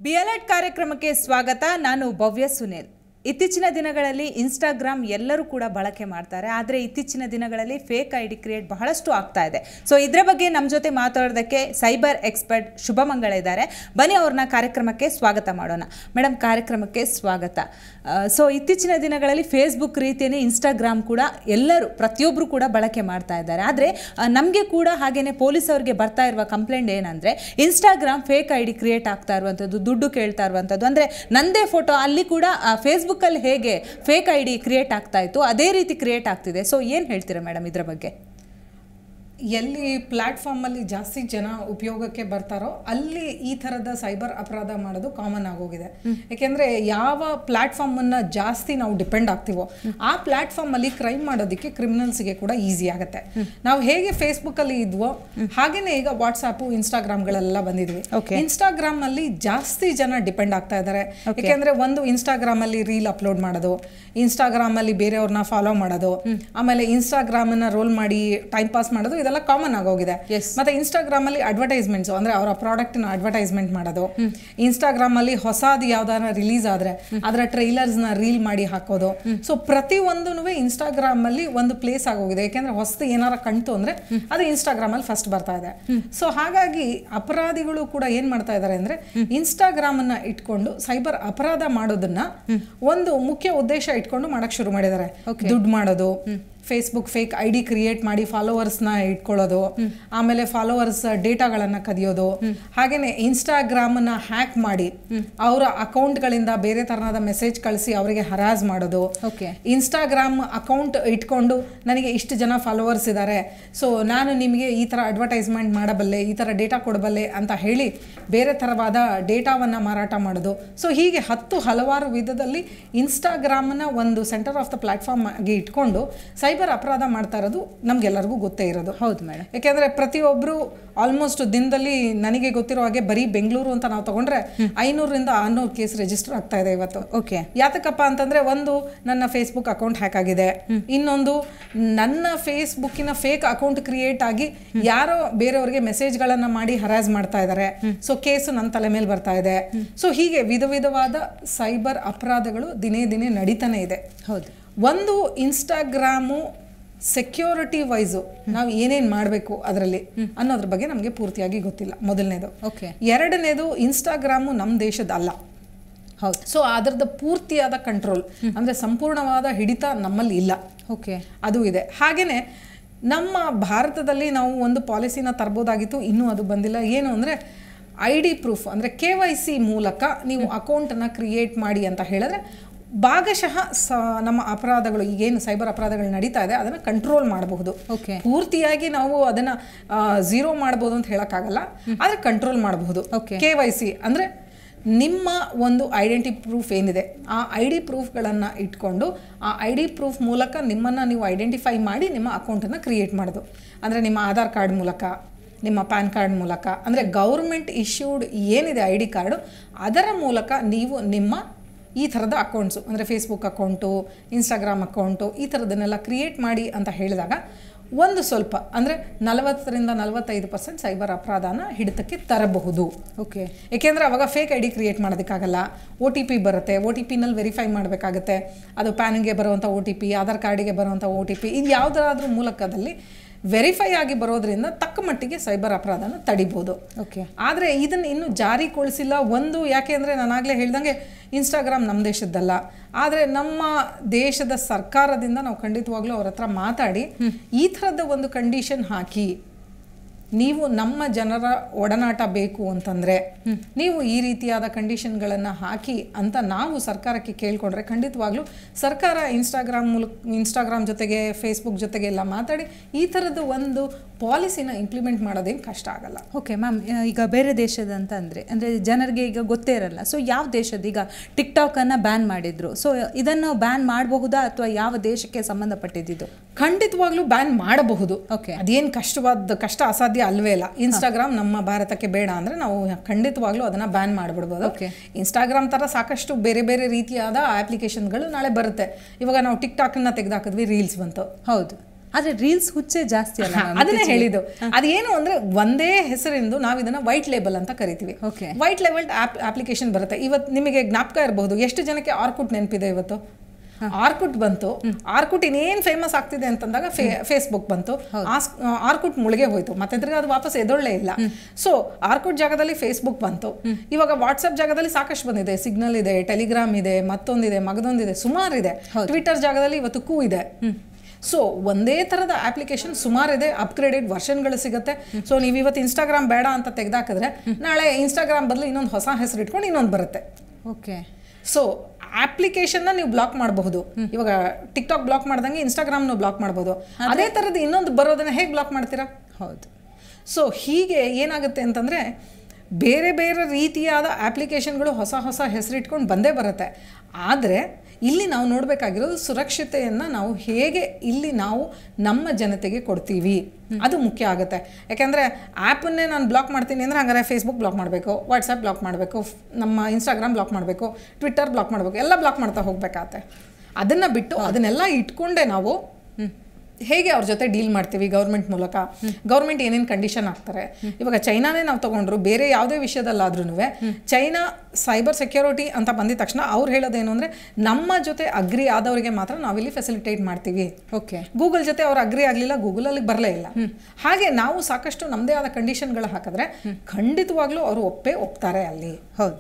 B L Ed ಕಾರ್ಯಕ್ರಮಕ್ಕೆ ಸ್ವಾಗತ ನಾನು ಭವ್ಯ ಸುನಿಲ್ ಇತ್ತೀಚಿನ ದಿನಗಳಲ್ಲಿ ಇನ್ಸ್ಟಾಗ್ರಾಮ್ ಎಲ್ಲರೂ ಕೂಡ ಬಳಕೆ ಮಾಡ್ತಾರೆ ಆದರೆ ಇತ್ತೀಚಿನ ದಿನಗಳಲ್ಲಿ ಫೇಕ್ ಐ ಡಿ ಕ್ರಿಯೇಟ್ ಬಹಳಷ್ಟು ಆಗ್ತಾ ಇದೆ ಸೊ ಇದರ ಬಗ್ಗೆ ನಮ್ಮ ಜೊತೆ ಮಾತಾಡೋದಕ್ಕೆ ಸೈಬರ್ ಎಕ್ಸ್ಪರ್ಟ್ ಶುಭಮಂಗಳ ಇದ್ದಾರೆ ಬನ್ನಿ ಅವ್ರನ್ನ ಕಾರ್ಯಕ್ರಮಕ್ಕೆ ಸ್ವಾಗತ ಮಾಡೋಣ ಮೇಡಮ್ ಕಾರ್ಯಕ್ರಮಕ್ಕೆ ಸ್ವಾಗತ ಸೊ ಇತ್ತೀಚಿನ ದಿನಗಳಲ್ಲಿ ಫೇಸ್ಬುಕ್ ರೀತಿಯೇ ಇನ್ಸ್ಟಾಗ್ರಾಮ್ ಕೂಡ ಎಲ್ಲರೂ ಪ್ರತಿಯೊಬ್ಬರು ಕೂಡ ಬಳಕೆ ಮಾಡ್ತಾ ಇದ್ದಾರೆ ಆದರೆ ನಮಗೆ ಕೂಡ ಹಾಗೇನೆ ಪೊಲೀಸ್ ಅವರಿಗೆ ಬರ್ತಾ ಇರುವ ಕಂಪ್ಲೇಂಟ್ ಏನಂದರೆ Instagram fake I D create ಆಗ್ತಾ ಇರುವಂಥದ್ದು ದುಡ್ಡು ಕೇಳ್ತಾ ಇರುವಂಥದ್ದು ಅಂದರೆ ನಂದೇ ಫೋಟೋ ಅಲ್ಲಿ ಕೂಡ ಫೇಸ್ಬುಕ್ಕಲ್ಲಿ ಹೇಗೆ ಫೇಕ್ ಐ ಡಿ ಕ್ರಿಯೇಟ್ ಆಗ್ತಾ ಇತ್ತು ಅದೇ ರೀತಿ ಕ್ರಿಯೇಟ್ ಆಗ್ತಿದೆ ಸೊ ಏನು ಹೇಳ್ತೀರಾ ಮೇಡಮ್ ಇದರ ಬಗ್ಗೆ ಎಲ್ಲಿ ಪ್ಲ್ಯಾಟ್ಫಾರ್ಮಲ್ಲಿ ಜಾಸ್ತಿ ಜನ ಉಪಯೋಗಕ್ಕೆ ಬರ್ತಾರೋ ಅಲ್ಲಿ ಈ ಥರದ ಸೈಬರ್ ಅಪರಾಧ ಮಾಡೋದು ಕಾಮನ್ ಆಗೋಗಿದೆ ಯಾಕೆಂದರೆ ಯಾವ ಪ್ಲ್ಯಾಟ್ಫಾರ್ಮನ್ನು ಜಾಸ್ತಿ ನಾವು ಡಿಪೆಂಡ್ ಆಗ್ತೀವೋ ಆ ಪ್ಲ್ಯಾಟ್ಫಾರ್ಮಲ್ಲಿ ಕ್ರೈಮ್ ಮಾಡೋದಕ್ಕೆ ಕ್ರಿಮಿನಲ್ಸ್ಗೆ ಕೂಡ ಈಸಿ ಆಗುತ್ತೆ ನಾವು ಹೇಗೆ ಫೇಸ್ಬುಕ್ಕಲ್ಲಿ ಇದ್ವೋ ಹಾಗೇನೆ ಈಗ ವಾಟ್ಸಾಪು ಇನ್ಸ್ಟಾಗ್ರಾಮ್ಗಳೆಲ್ಲ ಬಂದಿದ್ವಿ Okay. ಇನ್ಸ್ಟಾಗ್ರಾಮ್ ಅಲ್ಲಿ ಜಾಸ್ತಿ ಜನ ಡಿಪೆಂಡ್ ಆಗ್ತಾ ಇದ್ದಾರೆ ಯಾಕೆಂದ್ರೆ ಒಂದು ಇನ್ಸ್ಟಾಗ್ರಾಮ್ ಅಲ್ಲಿ ರೀಲ್ ಅಪ್ಲೋಡ್ ಮಾಡೋದು ಇನ್ಸ್ಟಾಗ್ರಾಮ್ ಅಲ್ಲಿ ಬೇರೆಯವ್ರನ್ನ ಫಾಲೋ ಮಾಡೋದು ಆಮೇಲೆ ಇನ್ಸ್ಟಾಗ್ರಾಮ್ ಅನ್ನ ರೋಲ್ ಮಾಡಿ ಟೈಮ್ ಪಾಸ್ ಮಾಡೋದು ಇದೆಲ್ಲ ಕಾಮನ್ ಆಗೋಗಿದೆ Yes. ಮತ್ತೆ ಇನ್ಸ್ಟಾಗ್ರಾಮ್ ಅಲ್ಲಿ ಅಡ್ವರ್ಟೈಸ್ಮೆಂಟ್ಸ್ ಅಂದ್ರೆ ಅವರ ಪ್ರಾಡಕ್ಟ್ ನ ಅಡ್ವರ್ಟೈಸ್ಮೆಂಟ್ ಮಾಡೋದು ಇನ್ಸ್ಟಾಗ್ರಾಮ್ ಅಲ್ಲಿ ಹೊಸದು ಯಾವ್ದಾರ ರಿಲೀಸ್ ಆದ್ರೆ ಅದರ ಟ್ರೈಲರ್ಸ್ ನ ರೀಲ್ ಮಾಡಿ ಹಾಕೋದು ಸೊ ಪ್ರತಿ ಒಂದು ಇನ್ಸ್ಟಾಗ್ರಾಮ್ ಅಲ್ಲಿ ಒಂದು ಪ್ಲೇಸ್ ಆಗೋಗಿದೆ ಯಾಕೆಂದ್ರೆ ಹೊಸದು ಏನಾರ ಕಣ್ತು ಅಂದ್ರೆ ಅದು ಇನ್ಸ್ಟಾಗ್ರಾಮ್ ಅಲ್ಲಿ ಫಸ್ಟ್ ಬರ್ತಾ ಇದೆ ಸೊ ಹಾಗಾಗಿ ಅಪರಾಧಿಗಳು ಕೂಡ ಏನ್ ಮಾಡ್ತಾ ಇದ್ದಾರೆ ಅಂದ್ರೆ ಇನ್ಸ್ಟಾಗ್ರಾಮ್ ಅನ್ನ ಇಟ್ಕೊಂಡು ಸೈಬರ್ ಅಪರಾಧ ಮಾಡೋದನ್ನ ಒಂದು ಮುಖ್ಯ ಉದ್ದೇಶ ಇಟ್ಕೊಂಡು ಮಾಡಕ್ ಶುರು ಮಾಡಿದ್ದಾರೆ ದುಡ್ಡು ಮಾಡೋದು Facebook fake I D create ಮಾಡಿ ಫಾಲೋವರ್ಸ್ನ ಇಟ್ಕೊಳ್ಳೋದು ಆಮೇಲೆ ಫಾಲೋವರ್ಸ್ ಡೇಟಾಗಳನ್ನು ಕದಿಯೋದು ಹಾಗೇನೆ ಇನ್ಸ್ಟಾಗ್ರಾಮನ್ನ ಹ್ಯಾಕ್ ಮಾಡಿ ಅವರ ಅಕೌಂಟ್ಗಳಿಂದ ಬೇರೆ ತರಹದ ಮೆಸೇಜ್ ಕಳಿಸಿ ಅವರಿಗೆ ಹರಾಜ್ ಮಾಡೋದು ಓಕೆ ಇನ್ಸ್ಟಾಗ್ರಾಮ್ ಅಕೌಂಟ್ ಇಟ್ಕೊಂಡು ನನಗೆ ಇಷ್ಟು ಜನ ಫಾಲೋವರ್ಸ್ ಇದ್ದಾರೆ ಸೊ ನಾನು ನಿಮಗೆ ಈ ಥರ ಅಡ್ವರ್ಟೈಸ್ಮೆಂಟ್ ಮಾಡಬಲ್ಲೆ ಈ ಥರ ಡೇಟಾ ಕೊಡಬಲ್ಲೆ ಅಂತ ಹೇಳಿ ಬೇರೆ ಥರವಾದ ಡೇಟಾವನ್ನು ಮಾರಾಟ ಮಾಡೋದು ಸೊ ಹೀಗೆ ಹತ್ತು ಹಲವಾರು ವಿಧದಲ್ಲಿ ಇನ್ಸ್ಟಾಗ್ರಾಮ್ನ ಒಂದು ಸೆಂಟರ್ ಆಫ್ ದ ಪ್ಲಾಟ್ಫಾರ್ಮ್ ಆಗಿ ಇಟ್ಕೊಂಡು ಸೈಬರ್ ಅಪರಾಧ ಮಾಡ್ತಾ ಇರೋದು ನಮ್ಗೆಲ್ಲರಿಗೂ ಗೊತ್ತೇ ಇರೋದು ಹೌದು ಮೇಡಮ್ ಯಾಕೆಂದ್ರೆ ಪ್ರತಿಯೊಬ್ಬರು ಆಲ್ಮೋಸ್ಟ್ ದಿನದಲ್ಲಿ ನನಗೆ ಗೊತ್ತಿರೋ ಹಾಗೆ ಬರೀ ಬೆಂಗಳೂರು ಅಂತ ನಾವು ತಗೊಂಡ್ರೆ ಐನೂರರಿಂದ ಆರ್ನೂರು ಕೇಸ್ ರಿಜಿಸ್ಟರ್ ಆಗ್ತಾ ಇದೆ ಇವತ್ತು ಓಕೆ ಯಾತಕಪ್ಪ ಅಂತಂದ್ರೆ ಒಂದು ನನ್ನ ಫೇಸ್ಬುಕ್ ಅಕೌಂಟ್ ಹ್ಯಾಕ್ ಆಗಿದೆ ಇನ್ನೊಂದು ನನ್ನ ಫೇಸ್ಬುಕ್ಕಿನ ಫೇಕ್ ಅಕೌಂಟ್ ಕ್ರಿಯೇಟ್ ಆಗಿ ಯಾರೋ ಬೇರೆಯವ್ರಿಗೆ ಮೆಸೇಜ್ಗಳನ್ನ ಮಾಡಿ ಹರಾಜ್ ಮಾಡ್ತಾ ಇದ್ದಾರೆ ಸೊ ಕೇಸು ನನ್ನ ತಲೆ ಮೇಲೆ ಬರ್ತಾ ಇದೆ ಸೊ ಹೀಗೆ ವಿಧ ವಿಧವಾದ ಸೈಬರ್ ಅಪರಾಧಗಳು ದಿನೇ ದಿನೇ ನಡೀತಾನೆ ಇದೆ ಹೌದು ಒಂದು ಇನ್ಸ್ಟಾಗ್ರಾಮು ಸೆಕ್ಯೂರಿಟಿ ವೈಸು ನಾವು ಏನೇನು ಮಾಡಬೇಕು ಅದರಲ್ಲಿ ಅನ್ನೋದ್ರ ಬಗ್ಗೆ ನಮಗೆ ಪೂರ್ತಿಯಾಗಿ ಗೊತ್ತಿಲ್ಲ ಮೊದಲನೇದು ಓಕೆ ಎರಡನೇದು ಇನ್ಸ್ಟಾಗ್ರಾಮು ನಮ್ಮ ದೇಶದ ಅಲ್ಲ ಹೌದು ಸೊ ಅದರದ ಪೂರ್ತಿಯಾದ ಕಂಟ್ರೋಲ್ ಅಂದ್ರೆ ಸಂಪೂರ್ಣವಾದ ಹಿಡಿತ ನಮ್ಮಲ್ಲಿ ಇಲ್ಲ ಓಕೆ ಅದು ಇದೆ ಹಾಗೇನೆ ನಮ್ಮ ಭಾರತದಲ್ಲಿ ನಾವು ಒಂದು ಪಾಲಿಸಿನ ತರ್ಬೋದಾಗಿತ್ತು ಇನ್ನೂ ಅದು ಬಂದಿಲ್ಲ ಏನು ಅಂದರೆ ಐ ಡಿ ಪ್ರೂಫ್ ಅಂದರೆ ಕೆ ವೈ ಸಿ ಮೂಲಕ ನೀವು ಅಕೌಂಟನ್ನು ಕ್ರಿಯೇಟ್ ಮಾಡಿ ಅಂತ ಹೇಳಿದ್ರೆ ಭಾಗಶಃ ಸ ನಮ್ಮ ಅಪರಾಧಗಳು ಈಗೇನು ಸೈಬರ್ ಅಪರಾಧಗಳು ನಡೀತಾ ಇದೆ ಅದನ್ನು ಕಂಟ್ರೋಲ್ ಮಾಡಬಹುದು ಓಕೆ ಪೂರ್ತಿಯಾಗಿ ನಾವು ಅದನ್ನ ಝೀರೋ ಮಾಡ್ಬೋದು ಅಂತ ಹೇಳಕ್ಕಾಗಲ್ಲ ಆದರೆ ಕಂಟ್ರೋಲ್ ಮಾಡಬಹುದು Okay. ಕೆ ವೈ ಸಿ ಅಂದರೆ ನಿಮ್ಮ ಒಂದು ಐಡೆಂಟಿ ಪ್ರೂಫ್ ಏನಿದೆ ಆ ಐ ಡಿ ಪ್ರೂಫ್ಗಳನ್ನು ಇಟ್ಕೊಂಡು ಆ ಐ ಡಿ ಪ್ರೂಫ್ ಮೂಲಕ ನಿಮ್ಮನ್ನು ನೀವು ಐಡೆಂಟಿಫೈ ಮಾಡಿ ನಿಮ್ಮ ಅಕೌಂಟನ್ನು ಕ್ರಿಯೇಟ್ ಮಾಡೋದು ಅಂದರೆ ನಿಮ್ಮ ಆಧಾರ್ ಕಾರ್ಡ್ ಮೂಲಕ ನಿಮ್ಮ ಪ್ಯಾನ್ ಕಾರ್ಡ್ ಮೂಲಕ ಅಂದರೆ ಗೌರ್ಮೆಂಟ್ ಇಶ್ಯೂಡ್ ಏನಿದೆ ಐ ಡಿ ಕಾರ್ಡು ಅದರ ಮೂಲಕ ನೀವು ನಿಮ್ಮ ಈ ಥರದ ಅಕೌಂಟ್ಸು ಅಂದರೆ ಫೇಸ್ಬುಕ್ ಅಕೌಂಟು ಇನ್ಸ್ಟಾಗ್ರಾಮ್ ಅಕೌಂಟು ಈ ಥರದನ್ನೆಲ್ಲ ಕ್ರಿಯೇಟ್ ಮಾಡಿ ಅಂತ ಹೇಳಿದಾಗ ಒಂದು ಸ್ವಲ್ಪ ಅಂದರೆ ನಲವತ್ತರಿಂದ ನಲವತ್ತೈದು ಪರ್ಸೆಂಟ್ ಸೈಬರ್ ಅಪರಾಧನ ಹಿಡಿತಕ್ಕೆ ತರಬಹುದು ಓಕೆ ಏಕೆಂದರೆ ಅವಾಗ ಫೇಕ್ ಐ ಡಿ ಕ್ರಿಯೇಟ್ ಮಾಡೋದಕ್ಕಾಗಲ್ಲ ಒ ಟಿ ಪಿ ಬರುತ್ತೆ ಒ ಟಿ ಪಿನಲ್ಲಿ ವೆರಿಫೈ ಮಾಡಬೇಕಾಗತ್ತೆ ಅದು ಪ್ಯಾನ್ಗೆ ಬರುವಂಥ ಒ ಟಿ ಪಿ ಆಧಾರ್ ಕಾರ್ಡಿಗೆ ಬರುವಂಥ ಒ ಟಿ ಪಿ ಇದು ಯಾವುದಾದ್ರೂ ಮೂಲಕದಲ್ಲಿ ವೆರಿಫೈ ಆಗಿ ಬರೋದ್ರಿಂದ ತಕ್ಕ ಮಟ್ಟಿಗೆ ಸೈಬರ್ ಅಪರಾಧನ ತಡಿಬೋದು ಓಕೆ ಆದರೆ ಇದನ್ನು ಇನ್ನೂ ಜಾರಿಗೊಳಿಸಿಲ್ಲ ಒಂದು ಯಾಕೆ ಅಂದರೆ ನಾನಾಗಲೇ ಹೇಳ್ದಂಗೆ ಇನ್ಸ್ಟಾಗ್ರಾಮ್ ನಮ್ಮ ದೇಶದ್ದಲ್ಲ ಆದರೆ ನಮ್ಮ ದೇಶದ ಸರ್ಕಾರದಿಂದ ನಾವು ಖಂಡಿತವಾಗ್ಲೂ ಅವ್ರ ಹತ್ರ ಮಾತಾಡಿ ಈ ಥರದ ಒಂದು ಕಂಡೀಷನ್ ಹಾಕಿ ನೀವು ನಮ್ಮ ಜನರ ಒಡನಾಟ ಬೇಕು ಅಂತಂದರೆ ನೀವು ಈ ರೀತಿಯಾದ ಕಂಡೀಷನ್ಗಳನ್ನು ಹಾಕಿ ಅಂತ ನಾವು ಸರ್ಕಾರಕ್ಕೆ ಕೇಳ್ಕೊಂಡ್ರೆ ಖಂಡಿತವಾಗ್ಲೂ ಸರ್ಕಾರ ಇನ್ಸ್ಟಾಗ್ರಾಮ್ ಮೂಲಕ ಇನ್ಸ್ಟಾಗ್ರಾಮ್ ಜೊತೆಗೆ ಫೇಸ್ಬುಕ್ ಜೊತೆಗೆ ಎಲ್ಲ ಮಾತಾಡಿ ಈ ಥರದ ಒಂದು ಪಾಲಿಸಿನ ಇಂಪ್ಲಿಮೆಂಟ್ ಮಾಡೋದೇನು ಕಷ್ಟ ಆಗಲ್ಲ ಓಕೆ ಮ್ಯಾಮ್ ಈಗ ಬೇರೆ ದೇಶದ ಅಂತ ಅಂದರೆ ಅಂದರೆ ಜನರಿಗೆ ಈಗ ಗೊತ್ತೇ ಇರಲ್ಲ ಸೊ ಯಾವ ದೇಶದ ಈಗ ಟಿಕ್ಟಾಕನ್ನು ಬ್ಯಾನ್ ಮಾಡಿದ್ರು ಸೊ ಇದನ್ನು ಬ್ಯಾನ್ ಮಾಡಬಹುದಾ ಅಥವಾ ಯಾವ ದೇಶಕ್ಕೆ ಸಂಬಂಧಪಟ್ಟಿದ್ದು ಖಂಡಿತವಾಗ್ಲೂ ಬ್ಯಾನ್ ಮಾಡಬಹುದು ಓಕೆ ಅದೇನು ಕಷ್ಟವಾದ ಕಷ್ಟ ಅಸಾಧ್ಯ ಅಲ್ವೇ ಇಲ್ಲ ಇನ್ಸ್ಟಾಗ್ರಾಮ್ ನಮ್ಮ ಭಾರತಕ್ಕೆ ಬೇಡ ಅಂದ್ರೆ ನಾವು ಖಂಡಿತವಾಗ್ಲೂ ಅದನ್ನ ಬ್ಯಾನ್ ಮಾಡಿಬಿಡ್ಬೋದು Okay. ಇನ್ಸ್ಟಾಗ್ರಾಮ್ ತರ ಸಾಕಷ್ಟು ಬೇರೆ ಬೇರೆ ರೀತಿಯಾದ ಅಪ್ಲಿಕೇಶನ್ಗಳು ನಾಳೆ ಬರುತ್ತೆ ಇವಾಗ ನಾವು ಟಿಕ್ ಟಾಕ್ನ ತೆಗೆದಾಕಿದ್ವಿ ರೀಲ್ಸ್ ಬಂತು ಹೌದು ಆದ್ರೆ ರೀಲ್ಸ್ ಹುಚ್ಚೆ ಜಾಸ್ತಿ ಅಲ್ಲ ma'am? ಅದನ್ನೇ ಹೇಳಿದ್ದು ಅದೇನು ಅಂದ್ರೆ ಒಂದೇ ಹೆಸರಿಂದು ನಾವು ಇದನ್ನ ವೈಟ್ ಲೇಬಲ್ ಅಂತ ಕರಿತೀವಿ Okay. ವೈಟ್ ಲೆವೆಲ್ ಆಪ್ ಅಪ್ಲಿಕೇಶನ್ ಬರುತ್ತೆ ಇವತ್ತು ನಿಮಗೆ ಜ್ಞಾಪಕ ಇರಬಹುದು ಎಷ್ಟು ಜನಕ್ಕೆ ಆರ್ಕುಟ್ ನೆನಪಿದೆ ಇವತ್ತು ಆರ್ಕುಟ್ ಬಂತು ಆರ್ಕುಟ್ ಇನ್ನೇನ್ ಫೇಮಸ್ ಆಗ್ತಿದೆ ಅಂತಂದಾಗ ಫೇಸ್ಬುಕ್ ಬಂತು ಆಸ್- ಆರ್ಕುಟ್ ಮುಳುಗೆ ಹೋಯ್ತು ಮತ್ತೆ ತಿರ್ಗಾ ಅದು ವಾಪಸ್ ಎದೊಳ್ಳೆ ಇಲ್ಲ ಸೊ ಆರ್ಕುಟ್ ಜಾಗದಲ್ಲಿ ಫೇಸ್ಬುಕ್ ಬಂತು ಇವಾಗ ವಾಟ್ಸ್ಆಪ್ ಜಾಗದಲ್ಲಿ ಸಾಕಷ್ಟು ಬಂದಿದೆ ಸಿಗ್ನಲ್ ಇದೆ ಟೆಲಿಗ್ರಾಮ್ ಇದೆ ಮತ್ತೊಂದಿದೆ ಮಗದೊಂದಿದೆ ಸುಮಾರು ಇದೆ ಟ್ವಿಟರ್ ಜಾಗದಲ್ಲಿ ಇವತ್ತು ಕೂ ಇದೆ ಸೊ ಒಂದೇ ಥರದ ಅಪ್ಲಿಕೇಶನ್ ಸುಮಾರಿದೆ ಅಪ್ಗ್ರೇಡೆಡ್ ವರ್ಷನ್ಗಳು ಸಿಗುತ್ತೆ ಸೊ ನೀವು ಇವತ್ತು ಇನ್ಸ್ಟಾಗ್ರಾಮ್ ಬೇಡ ಅಂತ ತೆಗೆದಾಕಿದ್ರೆ ನಾಳೆ ಇನ್ಸ್ಟಾಗ್ರಾಮ್ ಬದಲು ಇನ್ನೊಂದು ಹೊಸ ಹೆಸರು ಇಟ್ಕೊಂಡು ಇನ್ನೊಂದು ಬರುತ್ತೆ ಓಕೆ ಸೊ ಅಪ್ಲಿಕೇಶನ್ನ ನೀವು ಬ್ಲಾಕ್ ಮಾಡಬಹುದು ಇವಾಗ ಟಿಕ್ ಟಾಕ್ ಬ್ಲಾಕ್ ಮಾಡ್ದಂಗೆ ಇನ್ಸ್ಟಾಗ್ರಾಮ್ನು ಬ್ಲಾಕ್ ಮಾಡ್ಬೋದು ಅದೇ ಥರದ್ದು ಇನ್ನೊಂದು ಬರೋದನ್ನ ಹೇಗೆ ಬ್ಲಾಕ್ ಮಾಡ್ತೀರಾ ಹೌದು ಸೊ ಹೀಗೆ ಏನಾಗುತ್ತೆ ಅಂತಂದರೆ ಬೇರೆ ಬೇರೆ ರೀತಿಯಾದ ಅಪ್ಲಿಕೇಶನ್ಗಳು ಹೊಸ ಹೊಸ ಹೆಸರಿಟ್ಕೊಂಡು ಬಂದೇ ಬರುತ್ತೆ ಆದರೆ ಇಲ್ಲಿ ನಾವು ನೋಡಬೇಕಾಗಿರೋದು ಸುರಕ್ಷತೆಯನ್ನು ನಾವು ಹೇಗೆ ಇಲ್ಲಿ ನಾವು ನಮ್ಮ ಜನತೆಗೆ ಕೊಡ್ತೀವಿ ಅದು ಮುಖ್ಯ ಆಗುತ್ತೆ ಯಾಕೆಂದರೆ ಆ್ಯಪನ್ನೇ ನಾನು ಬ್ಲಾಕ್ ಮಾಡ್ತೀನಿ ಅಂದರೆ ಹಂಗಾರೆ ಫೇಸ್ಬುಕ್ ಬ್ಲಾಕ್ ಮಾಡಬೇಕು ವಾಟ್ಸಪ್ ಬ್ಲಾಕ್ ಮಾಡಬೇಕು ನಮ್ಮ ಇನ್ಸ್ಟಾಗ್ರಾಮ್ ಬ್ಲಾಕ್ ಮಾಡಬೇಕು ಟ್ವಿಟ್ಟರ್ ಬ್ಲಾಕ್ ಮಾಡಬೇಕು ಎಲ್ಲ ಬ್ಲಾಕ್ ಮಾಡ್ತಾ ಹೋಗ್ಬೇಕಾಗತ್ತೆ ಅದನ್ನು ಬಿಟ್ಟು ಅದನ್ನೆಲ್ಲ ಇಟ್ಕೊಂಡೇ ನಾವು ಹೇಗೆ ಅವ್ರ ಜೊತೆ ಡೀಲ್ ಮಾಡ್ತೀವಿ ಗೌರ್ಮೆಂಟ್ ಮೂಲಕ ಗೌರ್ಮೆಂಟ್ ಏನೇನು ಕಂಡೀಷನ್ ಹಾಕ್ತಾರೆ ಇವಾಗ ಚೈನಾನೇ ನಾವು ತಗೊಂಡ್ರು ಬೇರೆ ಯಾವುದೇ ವಿಷಯದಲ್ಲಾದ್ರೂ ಚೈನಾ ಸೈಬರ್ ಸೆಕ್ಯೂರಿಟಿ ಅಂತ ಬಂದಿದ ತಕ್ಷಣ ಅವ್ರು ಹೇಳೋದೇನು ಅಂದರೆ ನಮ್ಮ ಜೊತೆ ಅಗ್ರಿ ಆದವರಿಗೆ ಮಾತ್ರ ನಾವಿಲ್ಲಿ ಫೆಸಿಲಿಟೇಟ್ ಮಾಡ್ತೀವಿ ಓಕೆ ಗೂಗಲ್ ಜೊತೆ ಅವ್ರು ಅಗ್ರಿ ಆಗಲಿಲ್ಲ ಗೂಗಲ್ ಅಲ್ಲಿ ಬರಲೇ ಇಲ್ಲ ಹಾಗೆ ನಾವು ಸಾಕಷ್ಟು ನಮ್ಮದೇ ಆದ ಕಂಡೀಷನ್ಗಳು ಹಾಕಿದ್ರೆ ಖಂಡಿತವಾಗ್ಲೂ ಅವರು ಒಪ್ಪೇ ಒಪ್ತಾರೆ ಅಲ್ಲಿ ಹೌದು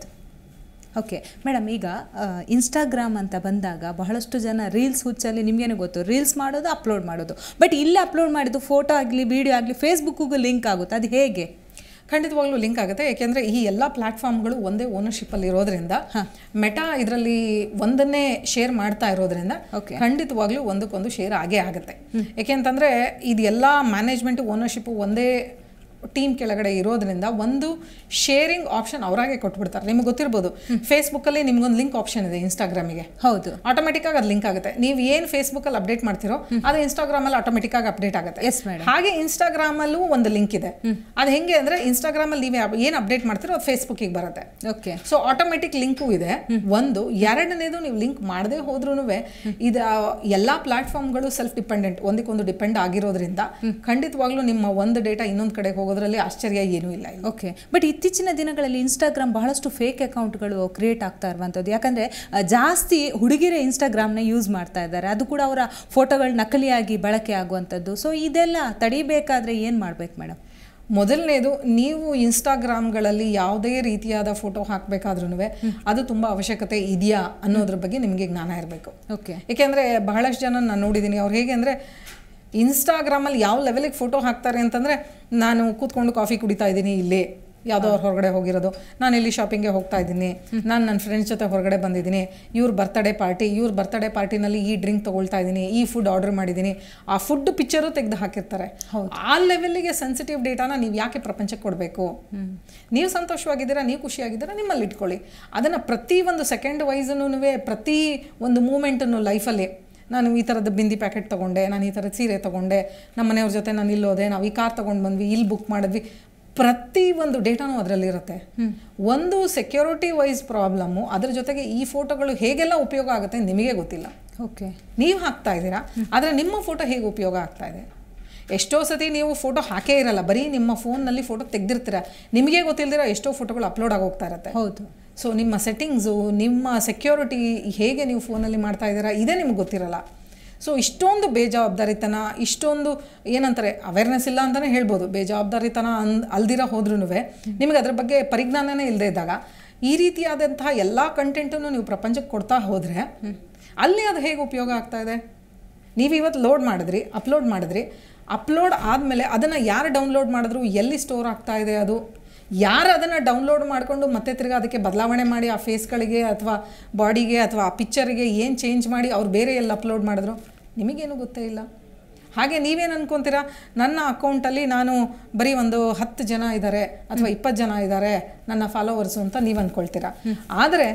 ಓಕೆ ಮೇಡಮ್ ಈಗ ಇನ್ಸ್ಟಾಗ್ರಾಮ್ ಅಂತ ಬಂದಾಗ ಬಹಳಷ್ಟು ಜನ ರೀಲ್ಸ್ ಹುಚ್ಚಲ್ಲಿ ನಿಮಗೇನು ಗೊತ್ತು ರೀಲ್ಸ್ ಮಾಡೋದು ಅಪ್ಲೋಡ್ ಮಾಡೋದು ಬಟ್ ಇಲ್ಲಿ ಅಪ್ಲೋಡ್ ಮಾಡಿದ್ದು ಫೋಟೋ ಆಗಲಿ ವಿಡಿಯೋ ಆಗಲಿ ಫೇಸ್ಬುಕ್ಕಿಗೂ ಲಿಂಕ್ ಆಗುತ್ತೆ ಅದು ಹೇಗೆ ಖಂಡಿತವಾಗ್ಲೂ ಲಿಂಕ್ ಆಗುತ್ತೆ ಯಾಕೆಂದ್ರೆ ಈ ಎಲ್ಲ ಪ್ಲಾಟ್ಫಾರ್ಮ್ಗಳು ಒಂದೇ ಓನರ್ಶಿಪ್ಪಲ್ಲಿ ಇರೋದ್ರಿಂದ ಮೆಟಾ ಇದರಲ್ಲಿ ಒಂದನ್ನೇ ಶೇರ್ ಮಾಡ್ತಾ ಇರೋದ್ರಿಂದ Okay. ಖಂಡಿತವಾಗ್ಲೂ ಒಂದಕ್ಕೊಂದು ಶೇರ್ ಆಗೇ ಆಗುತ್ತೆ ಯಾಕೆಂತಂದ್ರೆ ಇದೆಲ್ಲ ಮ್ಯಾನೇಜ್ಮೆಂಟ್ ಓನರ್ಶಿಪ್ ಒಂದೇ ಟೀಮ್ ಕೆಳಗಡೆ ಇರೋದ್ರಿಂದ ಒಂದು ಶೇರಿಂಗ್ ಆಪ್ಷನ್ ಅವರಾಗೆ ಕೊಟ್ಬಿಡ್ತಾರೆ ನಿಮ್ಗೆ ಗೊತ್ತಿರ್ಬೋದು ಫೇಸ್ಬುಕ್ಕಲ್ಲಿ ನಿಮ್ಗೊಂದು ಲಿಂಕ್ ಆಪ್ಷನ್ ಇದೆ ಇನ್ಸ್ಟಾಗ್ರಾಮಿಗೆ ಹೌದು ಆಟೋಮೆಟಿಕ್ ಆಗಿ ಅದು ಲಿಂಕ್ ಆಗುತ್ತೆ ನೀವು ಏನು ಫೇಸ್ಬುಕ್ ಅಲ್ಲಿ ಅಪ್ಡೇಟ್ ಮಾಡ್ತಿರೋ ಅದು ಇನ್ಸ್ಟಾಗ್ರಾಮ್ ಅಲ್ಲಿ ಆಟೋಮೆಟಿಕ್ ಆಗಿ ಅಪ್ಡೇಟ್ ಆಗುತ್ತೆ ಎಸ್ ಮೇಡಮ್ ಹಾಗೆ ಇನ್ಸ್ಟಾಗ್ರಾಮ್ ಅಲ್ಲೂ ಒಂದು ಲಿಂಕ್ ಇದೆ ಅದು ಹೆಂಗೆ ಅಂದ್ರೆ ಇನ್ಸ್ಟಾಗ್ರಾಮ್ ಅಲ್ಲಿ ನೀವು ಏನು ಅಪ್ಡೇಟ್ ಮಾಡ್ತಿರೋ ಅದು ಫೇಸ್ಬುಕ್ಕಿಗೆ ಬರುತ್ತೆ ಓಕೆ ಸೊ ಆಟೋಮೆಟಿಕ್ ಲಿಂಕು ಇದೆ ಒಂದು ಎರಡನೇದು ನೀವು ಲಿಂಕ್ ಮಾಡದೇ ಹೋದ್ರೂ ಇದು ಎಲ್ಲ ಪ್ಲಾಟ್ಫಾರ್ಮ್ಗಳು ಸೆಲ್ಫ್ ಡಿಪೆಂಡೆಂಟ್ ಒಂದಕ್ಕೊಂದು ಡಿಪೆಂಡ್ ಆಗಿರೋದ್ರಿಂದ ಖಂಡಿತವಾಗ್ಲೂ ನಿಮ್ಮ ಒಂದು ಡೇಟಾ ಇನ್ನೊಂದು ಕಡೆ ಹೋಗೋದ್ರಲ್ಲಿ ಆಶ್ಚರ್ಯ ಏನೂ ಇಲ್ಲ ಇಲ್ಲಿ. ಓಕೆ ಬಟ್ ಇತ್ತೀಚಿನ ದಿನಗಳಲ್ಲಿ ಇನ್ಸ್ಟಾಗ್ರಾಮ್ ಬಹಳಷ್ಟು ಫೇಕ್ ಅಕೌಂಟ್ಗಳು ಕ್ರಿಯೇಟ್ ಆಗ್ತಾ ಇರುವಂಥದ್ದು ಯಾಕಂದರೆ ಜಾಸ್ತಿ ಹುಡುಗಿರೇ ಇನ್ಸ್ಟಾಗ್ರಾಮ್ನ ಯೂಸ್ ಮಾಡ್ತಾ ಇದ್ದಾರೆ ಅದು ಕೂಡ ಅವರ ಫೋಟೋಗಳು ನಕಲಿಯಾಗಿ ಬಳಕೆ ಆಗುವಂಥದ್ದು ಸೊ ಇದೆಲ್ಲ ತಡಿಬೇಕಾದ್ರೆ ಏನು ಮಾಡ್ಬೇಕು ಮೇಡಮ್ ಮೊದಲನೇದು ನೀವು ಇನ್ಸ್ಟಾಗ್ರಾಮ್ಗಳಲ್ಲಿ ಯಾವುದೇ ರೀತಿಯಾದ ಫೋಟೋ ಹಾಕಬೇಕಾದ್ರೂ ಅದು ತುಂಬ ಅವಶ್ಯಕತೆ ಇದೆಯಾ ಅನ್ನೋದ್ರ ಬಗ್ಗೆ ನಿಮಗೆ ಜ್ಞಾನ ಇರಬೇಕು ಓಕೆ ಏಕೆಂದರೆ ಬಹಳಷ್ಟು ಜನ ನಾನು ನೋಡಿದ್ದೀನಿ ಅವ್ರು ಹೇಗೆ ಅಂದರೆ ಇನ್ಸ್ಟಾಗ್ರಾಮಲ್ಲಿ ಯಾವ ಲೆವೆಲಿಗೆ ಫೋಟೋ ಹಾಕ್ತಾರೆ ಅಂತಂದರೆ ನಾನು ಕೂತ್ಕೊಂಡು ಕಾಫಿ ಕುಡಿತಾ ಇದ್ದೀನಿ ಇಲ್ಲಿ ಯಾವುದೋ ಅವ್ರು ಹೊರಗಡೆ ಹೋಗಿರೋದು ನಾನು ಇಲ್ಲಿ ಶಾಪಿಂಗ್ಗೆ ಹೋಗ್ತಾ ಇದ್ದೀನಿ ನಾನು ನನ್ನ ಫ್ರೆಂಡ್ಸ್ ಜೊತೆ ಹೊರಗಡೆ ಬಂದಿದ್ದೀನಿ ಇವ್ರ ಬರ್ತಡೇ ಪಾರ್ಟಿ ಇವ್ರ ಬರ್ತಡೇ ಪಾರ್ಟಿನಲ್ಲಿ ಈ ಡ್ರಿಂಕ್ ತೊಗೊಳ್ತಾ ಇದ್ದೀನಿ ಈ ಫುಡ್ ಆರ್ಡರ್ ಮಾಡಿದ್ದೀನಿ ಆ ಫುಡ್ ಪಿಕ್ಚರು ತೆಗೆದು ಹಾಕಿರ್ತಾರೆ ಆ ಲೆವೆಲ್ಲಿಗೆ ಸೆನ್ಸಿಟಿವ್ ಡೇಟಾನ ನೀವು ಯಾಕೆ ಪ್ರಪಂಚಕ್ಕೆ ಕೊಡಬೇಕು ನೀವು ಸಂತೋಷವಾಗಿದ್ದೀರಾ ನೀವು ಖುಷಿಯಾಗಿದ್ದೀರಾ ನಿಮ್ಮಲ್ಲಿ ಇಟ್ಕೊಳ್ಳಿ ಅದನ್ನು ಪ್ರತಿ ಒಂದು ಸೆಕೆಂಡ್ ವೈಸನ್ನು ಪ್ರತಿ ಒಂದು ಮೂಮೆಂಟನ್ನು ಲೈಫಲ್ಲಿ ನಾನು ಈ ಥರದ ಬಿಂದಿ ಪ್ಯಾಕೆಟ್ ತೊಗೊಂಡೆ ನಾನು ಈ ಥರದ ಸೀರೆ ತೊಗೊಂಡೆ ನಮ್ಮ ಮನೆಯವ್ರ ಜೊತೆ ನಾನು ಇಲ್ಲೋದೆ ನಾವು ಈ ಕಾರ್ ತೊಗೊಂಡು ಬಂದ್ವಿ ಇಲ್ಲಿ ಬುಕ್ ಮಾಡಿದ್ವಿ ಪ್ರತಿ ಒಂದು ಡೇಟಾನು ಅದರಲ್ಲಿರುತ್ತೆ ಒಂದು ಸೆಕ್ಯೂರಿಟಿ ವೈಸ್ ಪ್ರಾಬ್ಲಮ್ಮು ಅದ್ರ ಜೊತೆಗೆ ಈ ಫೋಟೋಗಳು ಹೇಗೆಲ್ಲ ಉಪಯೋಗ ಆಗುತ್ತೆ ನಿಮಗೆ ಗೊತ್ತಿಲ್ಲ ಓಕೆ ನೀವು ಹಾಕ್ತಾ ಇದ್ದೀರಾ ಆದರೆ ನಿಮ್ಮ ಫೋಟೋ ಹೇಗೆ ಉಪಯೋಗ ಆಗ್ತಾ ಇದೆ ಎಷ್ಟೋ ಸತಿ ನೀವು ಫೋಟೋ ಹಾಕೇ ಇರಲ್ಲ ಬರೀ ನಿಮ್ಮ ಫೋನ್ನಲ್ಲಿ ಫೋಟೋ ತೆಗ್ದಿರ್ತೀರ ನಿಮಗೆ ಗೊತ್ತಿಲ್ದಿರ ಎಷ್ಟೋ ಫೋಟೋಗಳು ಅಪ್ಲೋಡ್ ಆಗೋಗ್ತಾ ಇರುತ್ತೆ ಹೌದು ಸೊ ನಿಮ್ಮ ಸೆಟ್ಟಿಂಗ್ಸು ನಿಮ್ಮ ಸೆಕ್ಯೂರಿಟಿ ಹೇಗೆ ನೀವು ಫೋನಲ್ಲಿ ಮಾಡ್ತಾ ಇದ್ದೀರಾ ಇದೇ ನಿಮ್ಗೆ ಗೊತ್ತಿರಲ್ಲ ಸೊ ಇಷ್ಟೊಂದು ಬೇಜವಾಬ್ದಾರಿತನ ಇಷ್ಟೊಂದು ಏನಂತಾರೆ ಅವೇರ್ನೆಸ್ ಇಲ್ಲ ಅಂತಲೇ ಹೇಳ್ಬೋದು ಬೇಜವಾಬ್ದಾರಿತನ ಅನ್ ಅಲ್ದಿರ ಹೋದ್ರೂ ನಿಮಗೆ ಅದ್ರ ಬಗ್ಗೆ ಪರಿಜ್ಞಾನನೇ ಇಲ್ಲದೆ ಇದ್ದಾಗ ಈ ರೀತಿಯಾದಂತಹ ಎಲ್ಲ ಕಂಟೆಂಟನ್ನು ನೀವು ಪ್ರಪಂಚಕ್ಕೆ ಕೊಡ್ತಾ ಹೋದರೆ ಅಲ್ಲಿ ಅದು ಹೇಗೆ ಉಪಯೋಗ ಆಗ್ತಾ ಇದೆ ನೀವು ಇವತ್ತು ಲೋಡ್ ಮಾಡಿದ್ರಿ ಅಪ್ಲೋಡ್ ಮಾಡಿದ್ರಿ ಅಪ್ಲೋಡ್ ಆದಮೇಲೆ ಅದನ್ನು ಯಾರು ಡೌನ್ಲೋಡ್ ಮಾಡಿದ್ರು ಎಲ್ಲಿ ಸ್ಟೋರ್ ಆಗ್ತಾ ಇದೆ ಅದು ಯಾರು ಅದನ್ನು ಡೌನ್ಲೋಡ್ ಮಾಡಿಕೊಂಡು ಮತ್ತೆ ತಿರ್ಗಾ ಅದಕ್ಕೆ ಬದಲಾವಣೆ ಮಾಡಿ ಆ ಫೇಸ್ಗಳಿಗೆ ಅಥವಾ ಬಾಡಿಗೆ ಅಥವಾ ಆ ಪಿಕ್ಚರ್ಗೆ ಏನು ಚೇಂಜ್ ಮಾಡಿ ಅವ್ರು ಬೇರೆ ಎಲ್ಲಿ ಅಪ್ಲೋಡ್ ಮಾಡಿದ್ರು ನಿಮಗೇನು ಗೊತ್ತೇ ಇಲ್ಲ ಹಾಗೆ ನೀವೇನು ಅನ್ಕೊಂತೀರಾ ನನ್ನ ಅಕೌಂಟಲ್ಲಿ ನಾನು ಬರೀ ಒಂದು ಹತ್ತು ಜನ ಇದ್ದಾರೆ ಅಥವಾ ಇಪ್ಪತ್ತು ಜನ ಇದ್ದಾರೆ ನನ್ನ ಫಾಲೋವರ್ಸು ಅಂತ ನೀವು ಅಂದ್ಕೊಳ್ತೀರಾ ಆದರೆ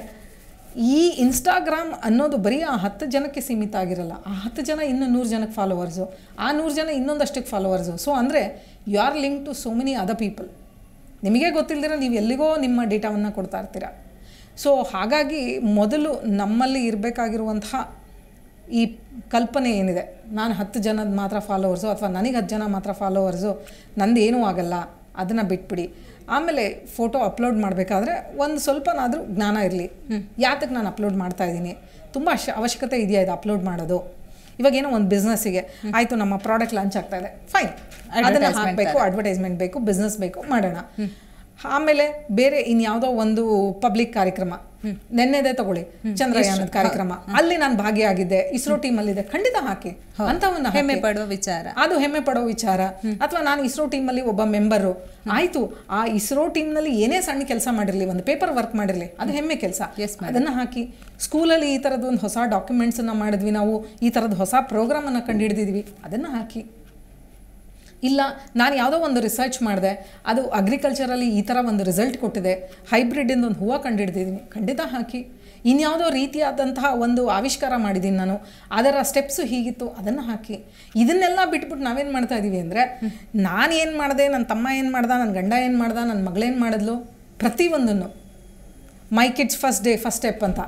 ಈ ಇನ್ಸ್ಟಾಗ್ರಾಮ್ ಅನ್ನೋದು ಬರೀ ಆ ಹತ್ತು ಜನಕ್ಕೆ ಸೀಮಿತ ಆಗಿರಲ್ಲ ಆ ಹತ್ತು ಜನ ಇನ್ನು ನೂರು ಜನಕ್ಕೆ ಫಾಲೋವರ್ಸು ಆ ನೂರು ಜನ ಇನ್ನೊಂದಷ್ಟಕ್ಕೆ ಫಾಲೋವರ್ಸು ಸೊ ಅಂದರೆ you are link to so many other people ನಿಮಗೆ ಗೊತ್ತಿಲ್ದಿರ ನೀವು ಎಲ್ಲಿಗೋ ನಿಮ್ಮ ಡೇಟಾವನ್ನು ಕೊಡ್ತಾ ಇರ್ತೀರ ಸೊ ಹಾಗಾಗಿ ಮೊದಲು ನಮ್ಮಲ್ಲಿ ಇರಬೇಕಾಗಿರುವಂತಹ ಈ ಕಲ್ಪನೆ ಏನಿದೆ ನಾನು ಹತ್ತು ಜನದ ಮಾತ್ರ ಫಾಲೋವರ್ಸು ಅಥವಾ ನನಗೆ ಹತ್ತು ಜನ ಮಾತ್ರ ಫಾಲೋವರ್ಸು ನಂದು ಏನೂ ಆಗಲ್ಲ ಅದನ್ನು ಬಿಟ್ಬಿಡಿ ಆಮೇಲೆ ಫೋಟೋ ಅಪ್ಲೋಡ್ ಮಾಡಬೇಕಾದ್ರೆ ಒಂದು ಸ್ವಲ್ಪನಾದರೂ ಜ್ಞಾನ ಇರಲಿ ಯಾತಕ್ಕೆ ನಾನು ಅಪ್ಲೋಡ್ ಮಾಡ್ತಾ ಇದ್ದೀನಿ ತುಂಬ ಅಶ ಅವಶ್ಯಕತೆ ಇದೆಯಾ ಇದು ಅಪ್ಲೋಡ್ ಮಾಡೋದು ಇವಾಗ ಏನೋ ಒಂದು ಬಿಸ್ನೆಸ್ಸಿಗೆ ಆಯಿತು ನಮ್ಮ ಪ್ರಾಡಕ್ಟ್ ಲಾಂಚ್ ಆಗ್ತಾ ಇದೆ ಫೈನ್ ಅದನ್ನು ಹಾಕಬೇಕು ಅಡ್ವರ್ಟೈಸ್ಮೆಂಟ್ ಬೇಕು ಬಿಸ್ನೆಸ್ ಬೇಕು ಮಾಡೋಣ ಆಮೇಲೆ ಬೇರೆ ಇನ್ಯಾವುದೋ ಒಂದು ಪಬ್ಲಿಕ್ ಕಾರ್ಯಕ್ರಮ ನೆನ್ನೆದೇ ತಗೊಳ್ಳಿ ಚಂದ್ರಯಾನದ ಕಾರ್ಯಕ್ರಮ ಅಲ್ಲಿ ನಾನು ಭಾಗಿಯಾಗಿದ್ದೆ ಇಸ್ರೋ ಟೀಮಲ್ಲಿದೆ ಖಂಡಿತ ಹಾಕಿ ಅಂತವನ್ನ ಹಾಕಿ. ಹೆಮ್ಮೆ ಪಡುವ ವಿಚಾರ ಅದು ಹೆಮ್ಮೆ ಪಡೋ ವಿಚಾರ ಅಥವಾ ನಾನು ಇಸ್ರೋ ಟೀಮಲ್ಲಿ ಒಬ್ಬ ಮೆಂಬರು ಆಯ್ತು ಆ ಇಸ್ರೋ ಟೀಮ್ನಲ್ಲಿ ಏನೇ ಸಣ್ಣ ಕೆಲಸ ಮಾಡಿರಲಿ ಒಂದು ಪೇಪರ್ ವರ್ಕ್ ಮಾಡಿರಲಿ ಅದು ಹೆಮ್ಮೆ ಕೆಲಸ Yes, ಅದನ್ನ ಹಾಕಿ ಸ್ಕೂಲಲ್ಲಿ ಈ ಥರದ್ದು ಒಂದು ಹೊಸ ಡಾಕ್ಯುಮೆಂಟ್ಸ್ ಅನ್ನ ಮಾಡಿದ್ವಿ ನಾವು ಈ ಥರದ್ದು ಹೊಸ ಪ್ರೋಗ್ರಾಮ್ ಅನ್ನ ಕಂಡುಹಿಡಿದಿದ್ವಿ ಅದನ್ನ ಹಾಕಿ ಇಲ್ಲ ನಾನು ಯಾವುದೋ ಒಂದು ರಿಸರ್ಚ್ ಮಾಡಿದೆ ಅದು ಅಗ್ರಿಕಲ್ಚರಲ್ಲಿ ಈ ಥರ ಒಂದು ರಿಸಲ್ಟ್ ಕೊಟ್ಟಿದೆ ಹೈಬ್ರಿಡಿಂದ ಒಂದು ಹೂವು ಕಂಡುಹಿಡ್ದಿದ್ದೀನಿ ಖಂಡಿತ ಹಾಕಿ ಇನ್ಯಾವುದೋ ರೀತಿಯಾದಂತಹ ಒಂದು ಆವಿಷ್ಕಾರ ಮಾಡಿದ್ದೀನಿ ನಾನು ಅದರ ಸ್ಟೆಪ್ಸು ಹೀಗಿತ್ತು ಅದನ್ನು ಹಾಕಿ ಇದನ್ನೆಲ್ಲ ಬಿಟ್ಬಿಟ್ಟು ನಾವೇನು ಮಾಡ್ತಾ ಇದ್ದೀವಿ ಅಂದರೆ ನಾನು ಏನು ಮಾಡಿದೆ ನನ್ನ ತಮ್ಮ ಏನು ಮಾಡ್ದ ನನ್ನ ಗಂಡ ಏನು ಮಾಡ್ದ ನನ್ನ ಮಗಳೇನು ಮಾಡಿದ್ಲು ಪ್ರತಿಯೊಂದನ್ನು my kids first day first step ಅಂತ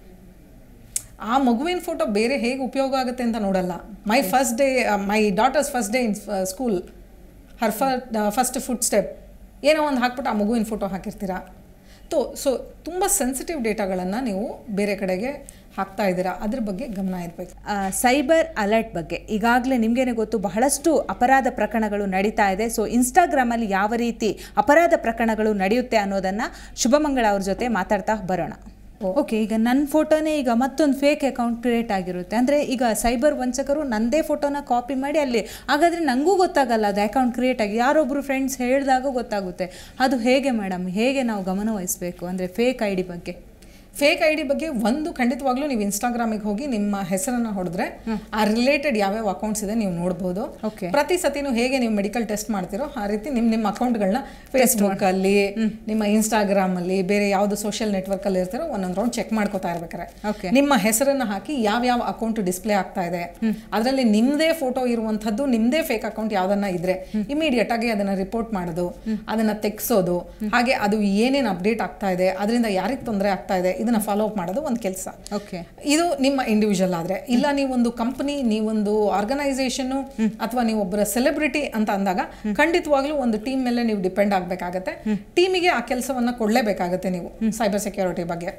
ಆ ಮಗುವಿನ ಫೋಟೋ ಬೇರೆ ಹೇಗೆ ಉಪಯೋಗ ಆಗುತ್ತೆ ಅಂತ ನೋಡಲ್ಲ my first day my daughter's first day in school her first food step ಏನೋ ಒಂದು ಹಾಕ್ಬಿಟ್ಟು ಆ ಮಗುವಿನ ಫೋಟೋ ಹಾಕಿರ್ತೀರಾ ತೋ ಸೊ ತುಂಬ ಸೆನ್ಸಿಟಿವ್ ಡೇಟಾಗಳನ್ನು ನೀವು ಬೇರೆ ಕಡೆಗೆ ಹಾಕ್ತಾ ಇದ್ದೀರಾ ಅದ್ರ ಬಗ್ಗೆ ಗಮನ ಇರಬೇಕು ಆ, ಸೈಬರ್ ಅಲರ್ಟ್ ಬಗ್ಗೆ ಈಗಾಗಲೇ ನಿಮಗೇನೆ ಗೊತ್ತು ಬಹಳಷ್ಟು ಅಪರಾಧ ಪ್ರಕರಣಗಳು ನಡೀತಾ ಇದೆ ಸೊ ಇನ್ಸ್ಟಾಗ್ರಾಮಲ್ಲಿ ಯಾವ ರೀತಿ ಅಪರಾಧ ಪ್ರಕರಣಗಳು ನಡೆಯುತ್ತೆ ಅನ್ನೋದನ್ನು ಶುಭಮಂಗಳ ಅವ್ರ ಜೊತೆ ಮಾತಾಡ್ತಾ ಬರೋಣ ಓಕೆ ಈಗ ನನ್ನ ಫೋಟೋನೇ ಈಗ ಮತ್ತೊಂದು ಫೇಕ್ ಅಕೌಂಟ್ ಕ್ರಿಯೇಟ್ ಆಗಿರುತ್ತೆ ಅಂದರೆ ಈಗ ಸೈಬರ್ ವಂಚಕರು ನನ್ನದೇ ಫೋಟೋನ ಕಾಪಿ ಮಾಡಿ ಅಲ್ಲಿ ಹಾಗಾದರೆ ನನಗೂ ಗೊತ್ತಾಗಲ್ಲ ಅದು ಅಕೌಂಟ್ ಕ್ರಿಯೇಟ್ ಆಗಿ ಯಾರೊಬ್ಬರು ಫ್ರೆಂಡ್ಸ್ ಹೇಳಿದಾಗ ಗೊತ್ತಾಗುತ್ತೆ ಅದು ಹೇಗೆ ಮೇಡಮ್ ಹೇಗೆ ನಾವು ಗಮನ ವಹಿಸಬೇಕು ಅಂದರೆ ಫೇಕ್ ಐ ಡಿ ಬಗ್ಗೆ ಫೇಕ್ ಐ ಡಿ ಬಗ್ಗೆ ಒಂದು ಖಂಡಿತವಾಗ್ಲೂ ನೀವು ಇನ್ಸ್ಟಾಗ್ರಾಮಿಗೆ ಹೋಗಿ ನಿಮ್ಮ ಹೆಸರನ್ನ ಹೊಡೆದ್ರೆ ಆ ರಿಲೇಟೆಡ್ ಯಾವ್ಯಾವ ಅಕೌಂಟ್ಸ್ ಇದೆ ನೀವು ನೋಡ್ಬೋದು Okay. ಪ್ರತಿ ಸತಿನೂ ಹೇಗೆ ನೀವು ಮೆಡಿಕಲ್ ಟೆಸ್ಟ್ ಮಾಡ್ತಿರೋ ಆ ರೀತಿ ನಿಮ್ಮ ನಿಮ್ಮ ಅಕೌಂಟ್ಗಳನ್ನ ಫೇಸ್ಬುಕ್ ಅಲ್ಲಿ ನಿಮ್ಮ ಇನ್ಸ್ಟಾಗ್ರಾಮ್ ಅಲ್ಲಿ ಬೇರೆ ಯಾವ್ದು ಸೋಷಿಯಲ್ ನೆಟ್ವರ್ಕ್ ಅಲ್ಲಿ ಇರ್ತಿರೋ ಒಂದೊಂದು ರೌಂಡ್ ಚೆಕ್ ಮಾಡ್ಕೋತಾ ಇರ್ಬೇಕಾರೆ Okay. ನಿಮ್ಮ ಹೆಸರನ್ನ ಹಾಕಿ ಯಾವ ಯಾವ ಅಕೌಂಟ್ ಡಿಸ್ಪ್ಲೇ ಆಗ್ತಾ ಇದೆ ಅದರಲ್ಲಿ ನಿಮ್ಮದೇ ಫೋಟೋ ಇರುವಂಥದ್ದು ನಿಮ್ಮದೇ ಫೇಕ್ ಅಕೌಂಟ್ ಯಾವ್ದನ್ನ ಇದ್ರೆ ಇಮಿಡಿಯೇಟ್ ಆಗಿ ಅದನ್ನ ರಿಪೋರ್ಟ್ ಮಾಡೋದು ಅದನ್ನ ತೆಗ್ಸೋದು ಹಾಗೆ ಅದು ಏನೇನು ಅಪ್ಡೇಟ್ ಆಗ್ತಾ ಇದೆ ಅದರಿಂದ ಯಾರಿಗೆ ತೊಂದರೆ ಆಗ್ತಾ ಇದೆ ಇದನ್ನ ಫಾಲೋ ಅಪ್ ಮಾಡೋದು ಒಂದು ಕೆಲಸ ಓಕೆ ಇದು ನಿಮ್ಮ ಇಂಡಿವಿಜುವಲ್ ಆದ್ರೆ ಇಲ್ಲ ನೀವೊಂದು ಕಂಪನಿ ನೀವೊಂದು ಆರ್ಗನೈಸೇಷನ್ ಅಥವಾ ನೀವು ಒಬ್ಬರ ಸೆಲೆಬ್ರಿಟಿ ಅಂತ ಅಂದಾಗ ಖಂಡಿತವಾಗ್ಲೂ ಒಂದು ಟೀಮ್ ಮೇಲೆ ನೀವು ಡಿಪೆಂಡ್ ಆಗಬೇಕಾಗತ್ತೆ ಟೀಮಿಗೆ ಆ ಕೆಲಸವನ್ನ ಕೊಡಲೇಬೇಕಾಗತ್ತೆ ನೀವು ಸೈಬರ್ ಸೆಕ್ಯೂರಿಟಿ ಬಗ್ಗೆ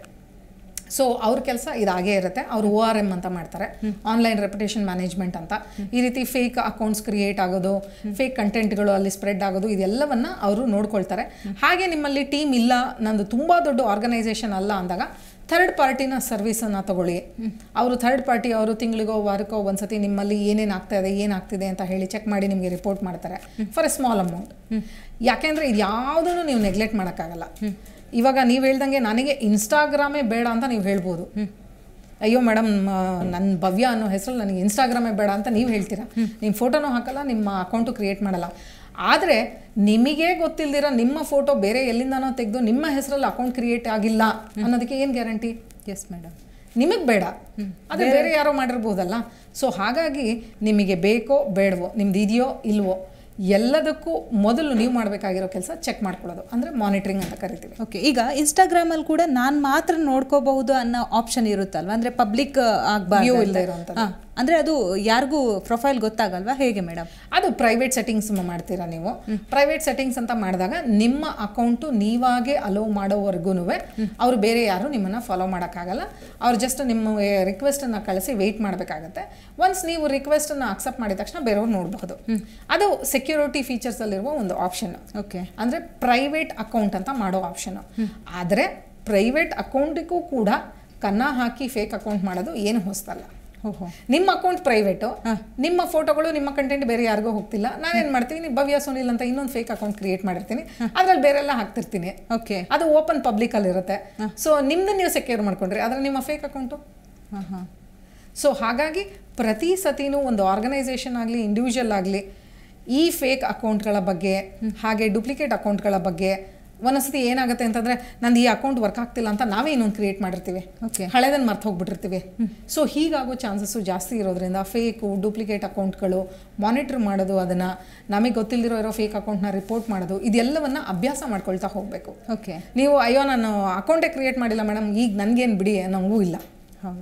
ಸೊ ಅವ್ರ ಕೆಲಸ ಇದಾಗೇ ಇರುತ್ತೆ ಅವ್ರು ಓ ಆರ್ ಎಮ್ ಅಂತ ಮಾಡ್ತಾರೆ ಆನ್ಲೈನ್ ರೆಪ್ಯುಟೇಷನ್ ಮ್ಯಾನೇಜ್ಮೆಂಟ್ ಅಂತ ಈ ರೀತಿ ಫೇಕ್ ಅಕೌಂಟ್ಸ್ ಕ್ರಿಯೇಟ್ ಆಗೋದು ಫೇಕ್ ಕಂಟೆಂಟ್ಗಳು ಅಲ್ಲಿ ಸ್ಪ್ರೆಡ್ ಆಗೋದು ಇದೆಲ್ಲವನ್ನ ಅವರು ನೋಡ್ಕೊಳ್ತಾರೆ ಹಾಗೆ ನಿಮ್ಮಲ್ಲಿ ಟೀಮ್ ಇಲ್ಲ ನಂದು ತುಂಬ ದೊಡ್ಡ ಆರ್ಗನೈಸೇಷನ್ ಅಲ್ಲ ಅಂದಾಗ ಥರ್ಡ್ ಪಾರ್ಟಿನ ಸರ್ವಿಸನ್ನು ತಗೊಳ್ಳಿ ಅವರು ಥರ್ಡ್ ಪಾರ್ಟಿ ಅವರು ತಿಂಗಳಿಗೋ ವಾರಕ್ಕೋ ಒಂದ್ಸತಿ ನಿಮ್ಮಲ್ಲಿ ಏನೇನು ಆಗ್ತಾ ಇದೆ ಏನಾಗ್ತಿದೆ ಅಂತ ಹೇಳಿ ಚೆಕ್ ಮಾಡಿ ನಿಮಗೆ ರಿಪೋರ್ಟ್ ಮಾಡ್ತಾರೆ ಫಾರ್ ಎ ಸ್ಮಾಲ್ ಅಮೌಂಟ್ ಯಾಕೆಂದರೆ ಇದು ಯಾವುದನ್ನು ನೀವು ನೆಗ್ಲೆಕ್ಟ್ ಮಾಡೋಕ್ಕಾಗಲ್ಲ ಇವಾಗ ನೀವು ಹೇಳ್ದಂಗೆ ನನಗೆ ಇನ್ಸ್ಟಾಗ್ರಾಮೇ ಬೇಡ ಅಂತ ನೀವು ಹೇಳ್ಬೋದು ಅಯ್ಯೋ ಮೇಡಮ್ ನನ್ನ ಭವ್ಯ ಅನ್ನೋ ಹೆಸರಲ್ಲಿ ನನಗೆ ಇನ್ಸ್ಟಾಗ್ರಾಮೇ ಬೇಡ ಅಂತ ನೀವು ಹೇಳ್ತೀರಾ ನಿಮ್ಮ ಫೋಟೋನೂ ಹಾಕಲ್ಲ ನಿಮ್ಮ ಅಕೌಂಟು ಕ್ರಿಯೇಟ್ ಮಾಡಲ್ಲ ಆದರೆ ನಿಮಗೆ ಗೊತ್ತಿಲ್ದಿರ ನಿಮ್ಮ ಫೋಟೋ ಬೇರೆ ಎಲ್ಲಿಂದನೋ ತೆಗೆದು ನಿಮ್ಮ ಹೆಸರಲ್ಲಿ ಅಕೌಂಟ್ ಕ್ರಿಯೇಟ್ ಆಗಿಲ್ಲ ಅನ್ನೋದಕ್ಕೆ ಏನು ಗ್ಯಾರಂಟಿ ಎಸ್ ಮೇಡಮ್ ನಿಮಗೆ ಬೇಡ ಅದು ಬೇರೆ ಯಾರೋ ಮಾಡಿರ್ಬೋದಲ್ಲ ಸೊ ಹಾಗಾಗಿ ನಿಮಗೆ ಬೇಕೋ ಬೇಡವೋ ನಿಮ್ದು ಇದೆಯೋ ಇಲ್ವೋ ಎಲ್ಲದಕ್ಕೂ ಮೊದಲು ನೀವು ಮಾಡಬೇಕಾಗಿರೋ ಕೆಲಸ ಚೆಕ್ ಮಾಡ್ಕೊಳ್ಳೋದು ಅಂದರೆ ಮಾನಿಟ್ರಿಂಗ್ ಅಂತ ಕರಿತೀವಿ ಓಕೆ ಈಗ ಇನ್ಸ್ಟಾಗ್ರಾಮಲ್ಲಿ ಕೂಡ ನಾನು ಮಾತ್ರ ನೋಡ್ಕೋಬಹುದು ಅನ್ನೋ ಆಪ್ಷನ್ ಇರುತ್ತಲ್ವಾ ಅಂದ್ರೆ ಪಬ್ಲಿಕ್ View ಆಗಬಾರ್ದು ಇಲ್ದೇ ಇರೋಂಥದ್ದು. ಅಂದ್ರೆ ಅದು ಯಾರಿಗೂ ಪ್ರೊಫೈಲ್ ಗೊತ್ತಾಗಲ್ವಾ ಹೇಗೆ ಮೇಡಮ್ ಅದು ಪ್ರೈವೇಟ್ ಸೆಟ್ಟಿಂಗ್ಸ್ ಮಾಡ್ತೀರಾ ನೀವು ಪ್ರೈವೇಟ್ ಸೆಟ್ಟಿಂಗ್ಸ್ ಅಂತ ಮಾಡಿದಾಗ ನಿಮ್ಮ ಅಕೌಂಟು ನೀವಾಗೆ ಅಲೋ ಮಾಡೋವರೆಗೂ ಅವ್ರು ಬೇರೆ ಯಾರು ನಿಮ್ಮನ್ನ ಫಾಲೋ ಮಾಡೋಕ್ಕಾಗಲ್ಲ ಅವ್ರು ಜಸ್ಟ್ ನಿಮ್ಮ ರಿಕ್ವೆಸ್ಟನ್ನು ಕಳಿಸಿ ವೆಯ್ಟ್ ಮಾಡಬೇಕಾಗತ್ತೆ ಒನ್ಸ್ ನೀವು ರಿಕ್ವೆಸ್ಟನ್ನು ಅಕ್ಸೆಪ್ಟ್ ಮಾಡಿದ ತಕ್ಷಣ ಬೇರೆಯವ್ರು ನೋಡಬಹುದು ಅದು ಸೆಕ್ಯೂರಿಟಿ ಫೀಚರ್ಸಲ್ಲಿರುವ ಒಂದು ಆಪ್ಷನ್ ಓಕೆ ಅಂದರೆ ಪ್ರೈವೇಟ್ ಅಕೌಂಟ್ ಅಂತ ಮಾಡೋ ಆಪ್ಷನ್ ಆದರೆ ಪ್ರೈವೇಟ್ ಅಕೌಂಟಿಗೂ ಕೂಡ ಕನ್ನ ಹಾಕಿ ಫೇಕ್ ಅಕೌಂಟ್ ಮಾಡೋದು ಏನು ಹೊಸ್ತಲ್ಲ ಓಹೋ ನಿಮ್ಮ ಅಕೌಂಟ್ ಪ್ರೈವೇಟು ನಿಮ್ಮ ಫೋಟೋಗಳು ನಿಮ್ಮ ಕಂಟೆಂಟ್ ಬೇರೆ ಯಾರಿಗೂ ಹೋಗ್ತಿಲ್ಲ ನಾನೇನ್ ಮಾಡ್ತೀನಿ ಭವ್ಯ ಸುನಿಲ್ ಅಂತ ಇನ್ನೊಂದು ಫೇಕ್ ಅಕೌಂಟ್ ಕ್ರಿಯೇಟ್ ಮಾಡಿರ್ತೀನಿ ಅದ್ರಲ್ಲಿ ಬೇರೆಲ್ಲ ಹಾಕ್ತಿರ್ತೀನಿ ಓಕೆ ಅದು ಓಪನ್ ಪಬ್ಲಿಕ್ ಅಲ್ಲಿ ಇರುತ್ತೆ ಸೊ ನಿಮ್ದು ನೀವು ಸೆಕ್ಯೂರ್ ಮಾಡ್ಕೊಂಡ್ರಿ ಆದ್ರೆ ನಿಮ್ಮ ಫೇಕ್ ಅಕೌಂಟು ಹಾಂ ಹಾಂ ಸೊ ಹಾಗಾಗಿ ಪ್ರತಿ ಸತಿನೂ ಒಂದು ಆರ್ಗನೈಸೇಷನ್ ಆಗಲಿ ಇಂಡಿವಿಜುವಲ್ ಆಗಲಿ ಈ ಫೇಕ್ ಅಕೌಂಟ್ಗಳ ಬಗ್ಗೆ ಹಾಗೆ ಡೂಪ್ಲಿಕೇಟ್ ಅಕೌಂಟ್ಗಳ ಬಗ್ಗೆ ಒಂದೊಂದ್ಸತಿ ಏನಾಗುತ್ತೆ ಅಂತಂದ್ರೆ ನಂದು ಈ ಅಕೌಂಟ್ ವರ್ಕ್ ಆಗ್ತಿಲ್ಲ ಅಂತ ನಾವೇ ಇನ್ನೊಂದು ಕ್ರಿಯೇಟ್ ಮಾಡಿರ್ತೀವಿ ಓಕೆ ಹಳೆದನ್ನು ಮರ್ತು ಹೋಗ್ಬಿಟ್ಟಿರ್ತೀವಿ ಸೊ ಹೀಗಾಗೋ ಚಾನ್ಸಸ್ಸು ಜಾಸ್ತಿ ಇರೋದ್ರಿಂದ ಫೇಕು ಡೂಪ್ಲಿಕೇಟ್ ಅಕೌಂಟ್ಗಳು ಮಾನಿಟರ್ ಮಾಡೋದು ಅದನ್ನು ನಮಗೆ ಗೊತ್ತಿಲ್ಲದಿರೋ ಇರೋ ಫೇಕ್ ಅಕೌಂಟ್ನ ರಿಪೋರ್ಟ್ ಮಾಡೋದು ಇದೆಲ್ಲವನ್ನ ಅಭ್ಯಾಸ ಮಾಡ್ಕೊಳ್ತಾ ಹೋಗಬೇಕು ಓಕೆ ನೀವು ಅಯ್ಯೋ ನಾನು ಅಕೌಂಟೇ ಕ್ರಿಯೇಟ್ ಮಾಡಿಲ್ಲ ಮೇಡಮ್ ಈಗ ನನಗೇನು ಬಿಡಿ ನನಗೂ ಇಲ್ಲ ಹೌದು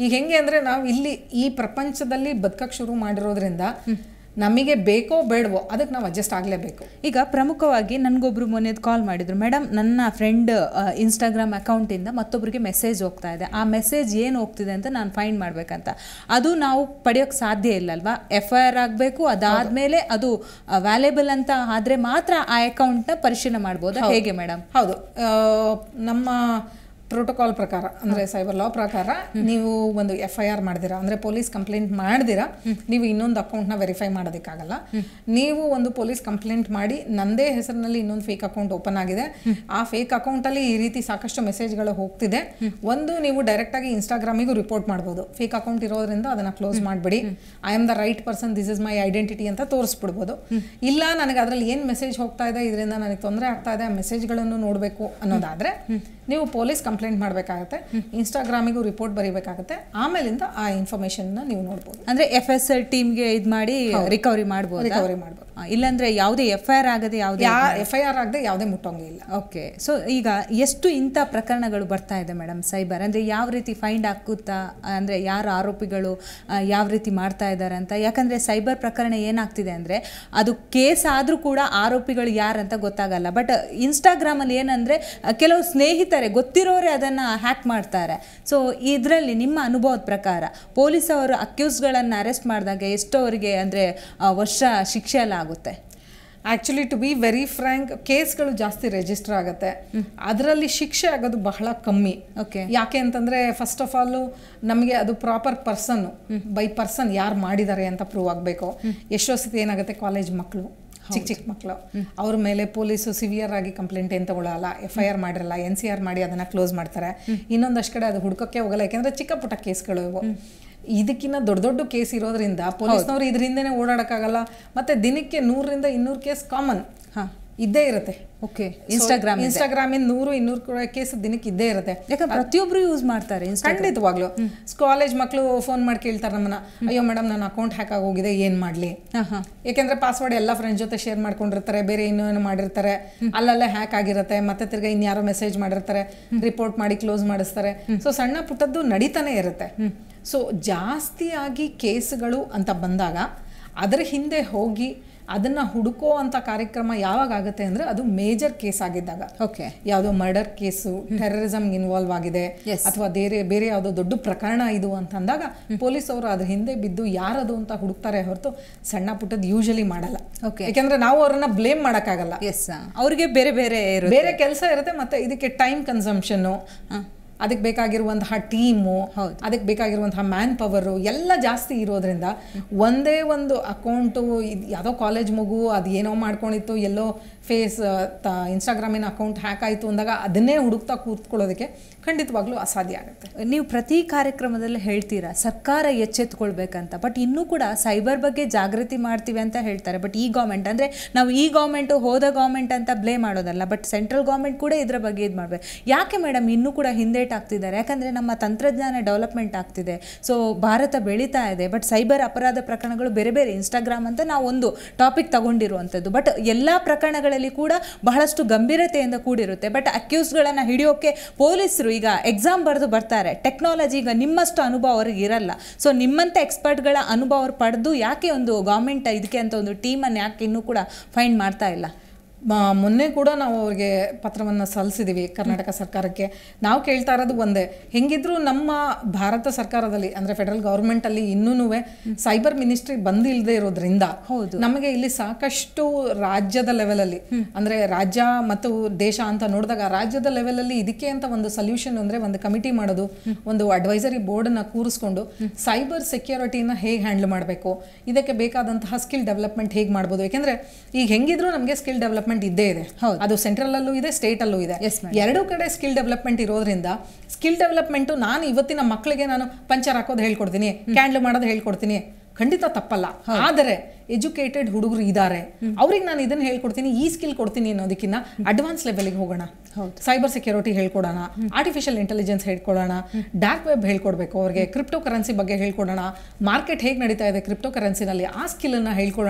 ಈಗ ಹೆಂಗೆ ಅಂದ್ರೆ ನಾವು ಇಲ್ಲಿ ಈ ಪ್ರಪಂಚದಲ್ಲಿ ಬದುಕಕ್ಕೆ ಶುರು ಮಾಡಿರೋದ್ರಿಂದ ನಮಗೆ ಬೇಕೋ ಬೇಡವೋ ಅದಕ್ಕೆ ನಾವು ಅಡ್ಜಸ್ಟ್ ಆಗಲೇಬೇಕು ಈಗ ಪ್ರಮುಖವಾಗಿ ನನಗೊಬ್ರು ಮೊನ್ನೆ ಕಾಲ್ ಮಾಡಿದ್ರು ಮೇಡಮ್ ನನ್ನ ಫ್ರೆಂಡ್ ಇನ್ಸ್ಟಾಗ್ರಾಮ್ ಅಕೌಂಟಿಂದ ಮತ್ತೊಬ್ಬರಿಗೆ ಮೆಸೇಜ್ ಹೋಗ್ತಾ ಇದೆ ಆ ಮೆಸೇಜ್ ಏನು ಹೋಗ್ತಿದೆ ಅಂತ ನಾನು ಫೈಂಡ್ ಮಾಡಬೇಕಂತ ಅದು ನಾವು ಪಡೆಯೋಕ್ಕೆ ಸಾಧ್ಯ ಇಲ್ಲ ಅಲ್ವಾ ಎಫ್ ಐ ಆರ್ ಆಗಬೇಕು ಅದಾದಮೇಲೆ ಅದು ವ್ಯಾಲ್ಯಬಲ್ ಅಂತ ಆದರೆ ಮಾತ್ರ ಆ ಅಕೌಂಟ್ನ ಪರಿಶೀಲನೆ ಮಾಡ್ಬೋದಾ ಹೇಗೆ ಮೇಡಮ್ ಹೌದು ಆ, ನಮ್ಮ ಪ್ರೋಟೋಕಾಲ್ ಪ್ರಕಾರ ಅಂದ್ರೆ ಸೈಬರ್ ಲಾ ಪ್ರಕಾರ ನೀವು ಒಂದು ಎಫ್ ಐ ಆರ್ ಮಾಡಿದಿರಾ ಅಂದ್ರೆ ಪೊಲೀಸ್ ಕಂಪ್ಲೇಂಟ್ ಮಾಡಿದಿರಾ ನೀವು ಇನ್ನೊಂದು ಅಕೌಂಟ್ನ ವೆರಿಫೈ ಮಾಡೋದಕ್ಕಾಗಲ್ಲ ನೀವು ಒಂದು ಪೊಲೀಸ್ ಕಂಪ್ಲೇಂಟ್ ಮಾಡಿ ನಂದೇ ಹೆಸರಿನಲ್ಲಿ ಇನ್ನೊಂದು ಫೇಕ್ ಅಕೌಂಟ್ ಓಪನ್ ಆಗಿದೆ ಆ ಫೇಕ್ ಅಕೌಂಟಲ್ಲಿ ಈ ರೀತಿ ಸಾಕಷ್ಟು ಮೆಸೇಜ್ಗಳು ಹೋಗ್ತಿದೆ ಒಂದು ನೀವು ಡೈರೆಕ್ಟ್ ಆಗಿ ಇನ್ಸ್ಟಾಗ್ರಾಮಿಗೂ ರಿಪೋರ್ಟ್ ಮಾಡ್ಬೋದು ಫೇಕ್ ಅಕೌಂಟ್ ಇರೋದ್ರಿಂದ ಅದನ್ನ ಕ್ಲೋಸ್ ಮಾಡಿಬಿಡಿ I am the right person this is my identity ಅಂತ ತೋರಿಸ್ಬಿಡ್ಬೋದು ಇಲ್ಲ ನನಗೆ ಅದರಲ್ಲಿ ಏನು ಮೆಸೇಜ್ ಹೋಗ್ತಾ ಇದೆ ಇದರಿಂದ ನನಗೆ ತೊಂದರೆ ಆಗ್ತಾ ಇದೆ ಆ ಮೆಸೇಜ್ಗಳನ್ನು ನೋಡಬೇಕು ಅನ್ನೋದಾದ್ರೆ ನೀವು ಪೊಲೀಸ್ ಕಂಪ್ಲೇಂಟ್ ಮಾಡಬೇಕಾಗತ್ತೆ ಇನ್ಸ್ಟಾಗ್ರಾಮಿಗೂ ರಿಪೋರ್ಟ್ ಬರೀಬೇಕಾಗತ್ತೆ ಆಮೇಲಿಂದ ಆ ಇನ್ಫಾರ್ಮೇಶನ್ನ ನೀವು ನೋಡ್ಬೋದು ಅಂದ್ರೆ ಎಫ್ ಎಸ್ ಎಲ್ ಟೀಮ್ಗೆ ಇದು ಮಾಡಿ ರಿಕವರಿ ಮಾಡ್ಬೋದು ರಿಕವರಿ ಮಾಡ್ಬೋದು ಇಲ್ಲಾಂದ್ರೆ ಯಾವುದೇ ಎಫ್ ಐ ಆರ್ ಆಗದೆ ಯಾವುದೇ ಯಾ ಎಫ್ ಐ ಆರ್ ಆಗದೆ ಯಾವುದೇ ಮುಟ್ಟೋಂಗೆ ಇಲ್ಲ ಓಕೆ ಸೊ ಈಗ ಎಷ್ಟು ಇಂಥ ಪ್ರಕರಣಗಳು ಬರ್ತಾ ಇದೆ ಮೇಡಮ್ ಸೈಬರ್ ಅಂದರೆ ಯಾವ ರೀತಿ ಫೈಂಡ್ ಆಗುತ್ತಾ ಅಂದರೆ ಯಾರು ಆರೋಪಿಗಳು ಆ, ಯಾವ ರೀತಿ ಮಾಡ್ತಾ ಇದ್ದಾರೆ ಅಂತ ಯಾಕಂದರೆ ಸೈಬರ್ ಪ್ರಕರಣ ಏನಾಗ್ತಿದೆ ಅಂದರೆ ಅದು ಕೇಸ್ ಆದರೂ ಕೂಡ ಆರೋಪಿಗಳು ಯಾರಂತ ಗೊತ್ತಾಗಲ್ಲ ಬಟ್ ಇನ್ಸ್ಟಾಗ್ರಾಮಲ್ಲಿ ಏನಂದರೆ ಕೆಲವು ಸ್ನೇಹಿತರೆ ಗೊತ್ತಿರೋರೇ ಅದನ್ನು ಹ್ಯಾಕ್ ಮಾಡ್ತಾರೆ ಸೊ ಇದರಲ್ಲಿ ನಿಮ್ಮ ಅನುಭವದ ಪ್ರಕಾರ ಪೊಲೀಸ್ ಅವರು ಅಕ್ಯೂಸ್ಗಳನ್ನು ಅರೆಸ್ಟ್ ಮಾಡಿದಾಗ ಎಷ್ಟೋ ಅವರಿಗೆ ಅಂದರೆ ವರ್ಷ ಶಿಕ್ಷೆ ಎಲ್ಲ ಆಗುತ್ತೆ actually to be very frank ಕೇಸ್ಗಳು ಜಾಸ್ತಿ ರಿಜಿಸ್ಟರ್ ಆಗುತ್ತೆ ಅದರಲ್ಲಿ ಶಿಕ್ಷೆ ಆಗೋದು ಬಹಳ ಕಮ್ಮಿ ಓಕೆ ಯಾಕೆ ಅಂತಂದ್ರೆ ಫಸ್ಟ್ ಆಫ್ ಆಲ್ ನಮಗೆ ಅದು ಪ್ರಾಪರ್ ಪರ್ಸನ್ ಬೈ ಪರ್ಸನ್ ಯಾರು ಮಾಡಿದ್ದಾರೆ ಅಂತ ಪ್ರೂವ್ ಆಗಬೇಕು ಎಷ್ಟೋ ಸತಿ ಏನಾಗುತ್ತೆ ಕಾಲೇಜ್ ಮಕ್ಕಳು ಚಿಕ್ಕ ಚಿಕ್ಕ ಮಕ್ಕಳು ಅವ್ರ ಮೇಲೆ ಪೊಲೀಸು ಸಿವಿಯರ್ ಆಗಿ ಕಂಪ್ಲೇಂಟ್ ಏನು ತಗೊಳ್ಳಲ್ಲ ಎಫ್ ಐ ಆರ್ ಮಾಡಿರಲ್ಲ ಎನ್ ಸಿ ಆರ್ ಮಾಡಿ ಅದನ್ನ ಕ್ಲೋಸ್ ಮಾಡ್ತಾರೆ ಇನ್ನೊಂದಷ್ಟು ಕಡೆ ಅದು ಹುಡ್ಕೋಕ್ಕೆ ಹೋಗಲ್ಲ ಯಾಕೆಂದ್ರೆ ಚಿಕ್ಕ ಪುಟ್ಟ ಕೇಸ್ಗಳು ಇವು ಇದಕ್ಕಿಂತ ದೊಡ್ಡ ದೊಡ್ಡ ಕೇಸ್ ಇರೋದ್ರಿಂದ ಪೊಲೀಸ್ನವ್ರು ಇದರಿಂದನೇ ಓಡಾಡಕ್ಕಾಗಲ್ಲ ಮತ್ತೆ ದಿನಕ್ಕೆ ನೂರರಿಂದ ಇನ್ನೂರು ಕೇಸ್ ಕಾಮನ್ ಹಾಂ ಇದ್ದೇ ಇರುತ್ತೆ ಓಕೆ ಇನ್ಸ್ಟಾಗ್ರಾಮ್ ಇನ್ಸ್ಟಾಗ್ರಾಮ್ ಇಂದ ನೂರು ಇನ್ನೂರು ಕೇಸ್ ದಿನಕ್ಕೆ ಇದ್ದೇ ಇರುತ್ತೆ ಯಾಕಂದ್ರೆ ಪ್ರತಿಯೊಬ್ರು ಯೂಸ್ ಮಾಡ್ತಾರೆ ಇನ್ಸ್ಟಾ ಖಂಡಿತವಾಗ್ಲು ಕಾಲೇಜ್ ಮಕ್ಕಳು ಫೋನ್ ಮಾಡಿ ಕೇಳ್ತಾರೆ ನಮ್ಮನ್ನ ಅಯ್ಯೋ ಮೇಡಮ್ ನನ್ನ ಅಕೌಂಟ್ ಹ್ಯಾಕ್ ಆಗೋಗಿದೆ ಏನ್ ಮಾಡ್ಲಿ ಹಾಂ ಹಾಂ ಯಾಕೆಂದ್ರೆ ಪಾಸ್ವರ್ಡ್ ಎಲ್ಲ ಫ್ರೆಂಡ್ಸ್ ಜೊತೆ ಶೇರ್ ಮಾಡ್ಕೊಂಡಿರ್ತಾರೆ ಬೇರೆ ಇನ್ನೇನು ಮಾಡಿರ್ತಾರೆ ಅಲ್ಲಲ್ಲೇ ಹ್ಯಾಕ್ ಆಗಿರುತ್ತೆ ಮತ್ತೆ ತಿರ್ಗಾ ಇನ್ಯಾರೋ ಮೆಸೇಜ್ ಮಾಡಿರ್ತಾರೆ ರಿಪೋರ್ಟ್ ಮಾಡಿ ಕ್ಲೋಸ್ ಮಾಡಿಸ್ತಾರೆ ಸೊ ಸಣ್ಣ ಪುಟ್ಟದ್ದು ನಡೀತಾನೆ ಇರುತ್ತೆ ಸೊ ಜಾಸ್ತಿಯಾಗಿ ಕೇಸ್ಗಳು ಅಂತ ಬಂದಾಗ ಅದರ ಹಿಂದೆ ಹೋಗಿ ಅದನ್ನ ಹುಡುಕೋ ಅಂತ ಕಾರ್ಯಕ್ರಮ ಯಾವಾಗ ಆಗುತ್ತೆ ಅಂದ್ರೆ ಅದು ಮೇಜರ್ ಕೇಸ್ ಆಗಿದ್ದಾಗ ಓಕೆ ಯಾವುದೋ ಮರ್ಡರ್ ಕೇಸು ಟೆರರಿಸಮ್ ಇನ್ವಾಲ್ವ್ ಆಗಿದೆ Yes. ಅಥವಾ ಬೇರೆ ಬೇರೆ ಯಾವುದೋ ದೊಡ್ಡ ಪ್ರಕರಣ ಇದು ಅಂತ ಅಂದಾಗ ಪೊಲೀಸ್ ಅವರು ಅದ್ರ ಹಿಂದೆ ಬಿದ್ದು ಯಾರದು ಅಂತ ಹುಡುಕ್ತಾರೆ ಹೊರತು ಸಣ್ಣ ಪುಟ್ಟದ್ ಯೂಶಲಿ ಮಾಡಲ್ಲ Okay. ಯಾಕಂದ್ರೆ ನಾವು ಅವ್ರನ್ನ ಬ್ಲೇಮ್ ಮಾಡಕ್ಕಾಗಲ್ಲ ಎಸ್ ಅವ್ರಿಗೆ ಬೇರೆ ಬೇರೆ ಇರುತ್ತೆ ಬೇರೆ ಕೆಲಸ ಇರುತ್ತೆ ಮತ್ತೆ ಇದಕ್ಕೆ ಟೈಮ್ ಕನ್ಸಂಪ್ಷನ್ನು ಹಾಂ ಅದಕ್ಕೆ ಬೇಕಾಗಿರುವಂತಹ ಟೀಮು ಹೌದು. ಅದಕ್ಕೆ ಬೇಕಾಗಿರುವಂತಹ ಮ್ಯಾನ್ ಪವರು ಎಲ್ಲ ಜಾಸ್ತಿ ಇರೋದ್ರಿಂದ ಒಂದೇ ಒಂದು ಅಕೌಂಟು ಯಾವುದೋ ಕಾಲೇಜ್ ಮಗು ಅದು ಏನೋ ಮಾಡ್ಕೊಂಡಿತ್ತು ಎಲ್ಲೋ ಫೇಸ್ ಇನ್ಸ್ಟಾಗ್ರಾಮಿನ ಅಕೌಂಟ್ ಹ್ಯಾಕ್ ಆಯಿತು ಅಂದಾಗ ಅದನ್ನೇ ಹುಡುಕ್ತಾ ಕೂತ್ಕೊಳ್ಳೋದಕ್ಕೆ ಖಂಡಿತವಾಗ್ಲೂ ಅಸಾಧ್ಯ ಆಗುತ್ತೆ ನೀವು ಪ್ರತಿ ಕಾರ್ಯಕ್ರಮದಲ್ಲಿ ಹೇಳ್ತೀರಾ ಸರ್ಕಾರ ಎಚ್ಚೆತ್ಕೊಳ್ಬೇಕಂತ ಬಟ್ ಇನ್ನೂ ಕೂಡ ಸೈಬರ್ ಬಗ್ಗೆ ಜಾಗೃತಿ ಮಾಡ್ತೀವಿ ಅಂತ ಹೇಳ್ತಾರೆ ಬಟ್ ಈ ಗೌರ್ಮೆಂಟ್ ಅಂದರೆ ನಾವು ಈ ಗೌರ್ಮೆಂಟು ಹೋದ ಗೌರ್ಮೆಂಟ್ ಅಂತ ಬ್ಲೇ ಮಾಡೋದಲ್ಲ ಬಟ್ ಸೆಂಟ್ರಲ್ ಗೌರ್ಮೆಂಟ್ ಕೂಡ ಇದರ ಬಗ್ಗೆ ಇದು ಮಾಡಬೇಕು ಯಾಕೆ ಮೇಡಮ್ ಇನ್ನೂ ಕೂಡ ಹಿಂದೇಟ್ ಆಗ್ತಿದ್ದಾರೆ ಯಾಕಂದರೆ ನಮ್ಮ ತಂತ್ರಜ್ಞಾನ ಡೆವಲಪ್ಮೆಂಟ್ ಆಗ್ತಿದೆ ಸೊ ಭಾರತ ಬೆಳೀತಾ ಇದೆ ಬಟ್ ಸೈಬರ್ ಅಪರಾಧ ಪ್ರಕರಣಗಳು ಬೇರೆ ಬೇರೆ ಇನ್ಸ್ಟಾಗ್ರಾಮ್ ಅಂತ ನಾವು ಒಂದು ಟಾಪಿಕ್ ತಗೊಂಡಿರುವಂಥದ್ದು ಬಟ್ ಎಲ್ಲ ಪ್ರಕರಣಗಳಲ್ಲಿ ಕೂಡ ಬಹಳಷ್ಟು ಗಂಭೀರತೆಯಿಂದ ಕೂಡಿರುತ್ತೆ ಬಟ್ ಅಕ್ಯೂಸ್ಗಳನ್ನು ಹಿಡಿಯೋಕೆ ಪೊಲೀಸರು ಈಗ ಎಕ್ಸಾಮ್ ಬರೆದು ಬರ್ತಾರೆ ಟೆಕ್ನಾಲಜಿ ಈಗ ನಿಮ್ಮಷ್ಟು ಅನುಭವ ಅವ್ರಿಗೆ ಇರಲ್ಲ ಸೊ ನಿಮ್ಮಂಥ ಎಕ್ಸ್ಪರ್ಟ್ಗಳ ಅನುಭವ ಅವ್ರು ಪಡೆದು ಯಾಕೆ ಒಂದು ಗೌರ್ಮೆಂಟ್ ಇದಕ್ಕೆ ಅಂತ ಒಂದು ಟೀಮನ್ನು ಯಾಕೆ ಇನ್ನೂ ಕೂಡ ಫೈಂಡ್ ಮಾಡ್ತಾ ಇಲ್ಲ ಮ- ಮೊನ್ನೆ ಕೂಡ ನಾವು ಅವ್ರಿಗೆ ಪತ್ರವನ್ನು ಸಲ್ಲಿಸಿದ್ದೀವಿ ಕರ್ನಾಟಕ ಸರ್ಕಾರಕ್ಕೆ ನಾವು ಕೇಳ್ತಾ ಇರೋದು ಒಂದೇ ಹೆಂಗಿದ್ರು ನಮ್ಮ ಭಾರತ ಸರ್ಕಾರದಲ್ಲಿ ಅಂದರೆ ಫೆಡರಲ್ ಗೌರ್ಮೆಂಟಲ್ಲಿ ಇನ್ನೂ ಸೈಬರ್ ಮಿನಿಸ್ಟ್ರಿ ಬಂದಿಲ್ಲದೆ ಇರೋದ್ರಿಂದ ಹೌದು. ನಮಗೆ ಇಲ್ಲಿ ಸಾಕಷ್ಟು ರಾಜ್ಯದ ಲೆವೆಲಲ್ಲಿ ಅಂದರೆ ರಾಜ್ಯ ಮತ್ತು ದೇಶ ಅಂತ ನೋಡಿದಾಗ ರಾಜ್ಯದ ಲೆವೆಲಲ್ಲಿ ಇದಕ್ಕೆ ಅಂತ ಒಂದು ಸೊಲ್ಯೂಷನ್ ಅಂದರೆ ಒಂದು ಕಮಿಟಿ ಮಾಡೋದು ಒಂದು ಅಡ್ವೈಸರಿ ಬೋರ್ಡನ್ನ ಕೂರಿಸ್ಕೊಂಡು ಸೈಬರ್ ಸೆಕ್ಯೂರಿಟಿನ ಹೇಗೆ ಹ್ಯಾಂಡಲ್ ಮಾಡಬೇಕು ಇದಕ್ಕೆ ಬೇಕಾದಂತಹ ಸ್ಕಿಲ್ ಡೆವಲಪ್ಮೆಂಟ್ ಹೇಗೆ ಮಾಡ್ಬೋದು ಯಾಕೆಂದ್ರೆ ಈಗ ಹೆಂಗಿದ್ರು ನಮಗೆ ಸ್ಕಿಲ್ ಡೆವಲಪ್ಮೆಂಟ್ ಇದ್ದೇ ಇದೆ ಹೌದು. ಅದು ಸೆಂಟ್ರಲ್ ಅಲ್ಲೂ ಇದೆ ಸ್ಟೇಟ್ ಅಲ್ಲೂ ಇದೆ Yes, madam. ಎರಡೂ ಕಡೆ ಸ್ಕಿಲ್ ಡೆವಲಪ್ಮೆಂಟ್ ಇರೋದ್ರಿಂದ ಸ್ಕಿಲ್ ಡೆವಲಪ್ಮೆಂಟ್ ನಾನು ಇವತ್ತಿನ ಮಕ್ಕಳಿಗೆ ನಾನು ಪಂಚರ್ ಹಾಕೋದು ಹೇಳ್ಕೊಡ್ತೀನಿ ಕ್ಯಾಂಡ್ಲ್ ಮಾಡೋದು ಹೇಳ್ಕೊಡ್ತೀನಿ ಖಂಡಿತ ತಪ್ಪಲ್ಲ ಆದರೆ ಎಜುಕೇಟೆಡ್ ಹುಡುಗರು ಇದ್ದಾರೆ ಅವ್ರಿಗೆ ನಾನು ಇದನ್ನ ಹೇಳ್ಕೊಡ್ತೀನಿ ಈ ಸ್ಕಿಲ್ ಕೊಡ್ತೀನಿ ಅನ್ನೋದಕ್ಕಿಂತ ಅಡ್ವಾನ್ಸ್ ಲೆವೆಲ್ಗೆ ಹೋಗೋಣ ಸೈಬರ್ ಸೆಕ್ಯೂರಿಟಿ ಹೇಳ್ಕೊಡೋಣ ಆರ್ಟಿಫಿಷಿಯಲ್ ಇಂಟೆಲಿಜೆನ್ಸ್ ಹೇಳ್ಕೊಡೋಣ ಡಾರ್ಕ್ ವೆಬ್ ಹೇಳ್ಕೊಡ್ಬೇಕು ಅವ್ರಿಗೆ ಕ್ರಿಪ್ಟೋ ಕರೆನ್ಸಿ ಬಗ್ಗೆ ಹೇಳ್ಕೊಡೋಣ ಮಾರ್ಕೆಟ್ ಹೇಗೆ ನಡೀತಾ ಇದೆ ಕ್ರಿಪ್ಟೋ ಕರೆನ್ಸಿನಲ್ಲಿ ಆ ಸ್ಕಿಲ್ ಅನ್ನ ಹೇಳ್ಕೊಡೋಣ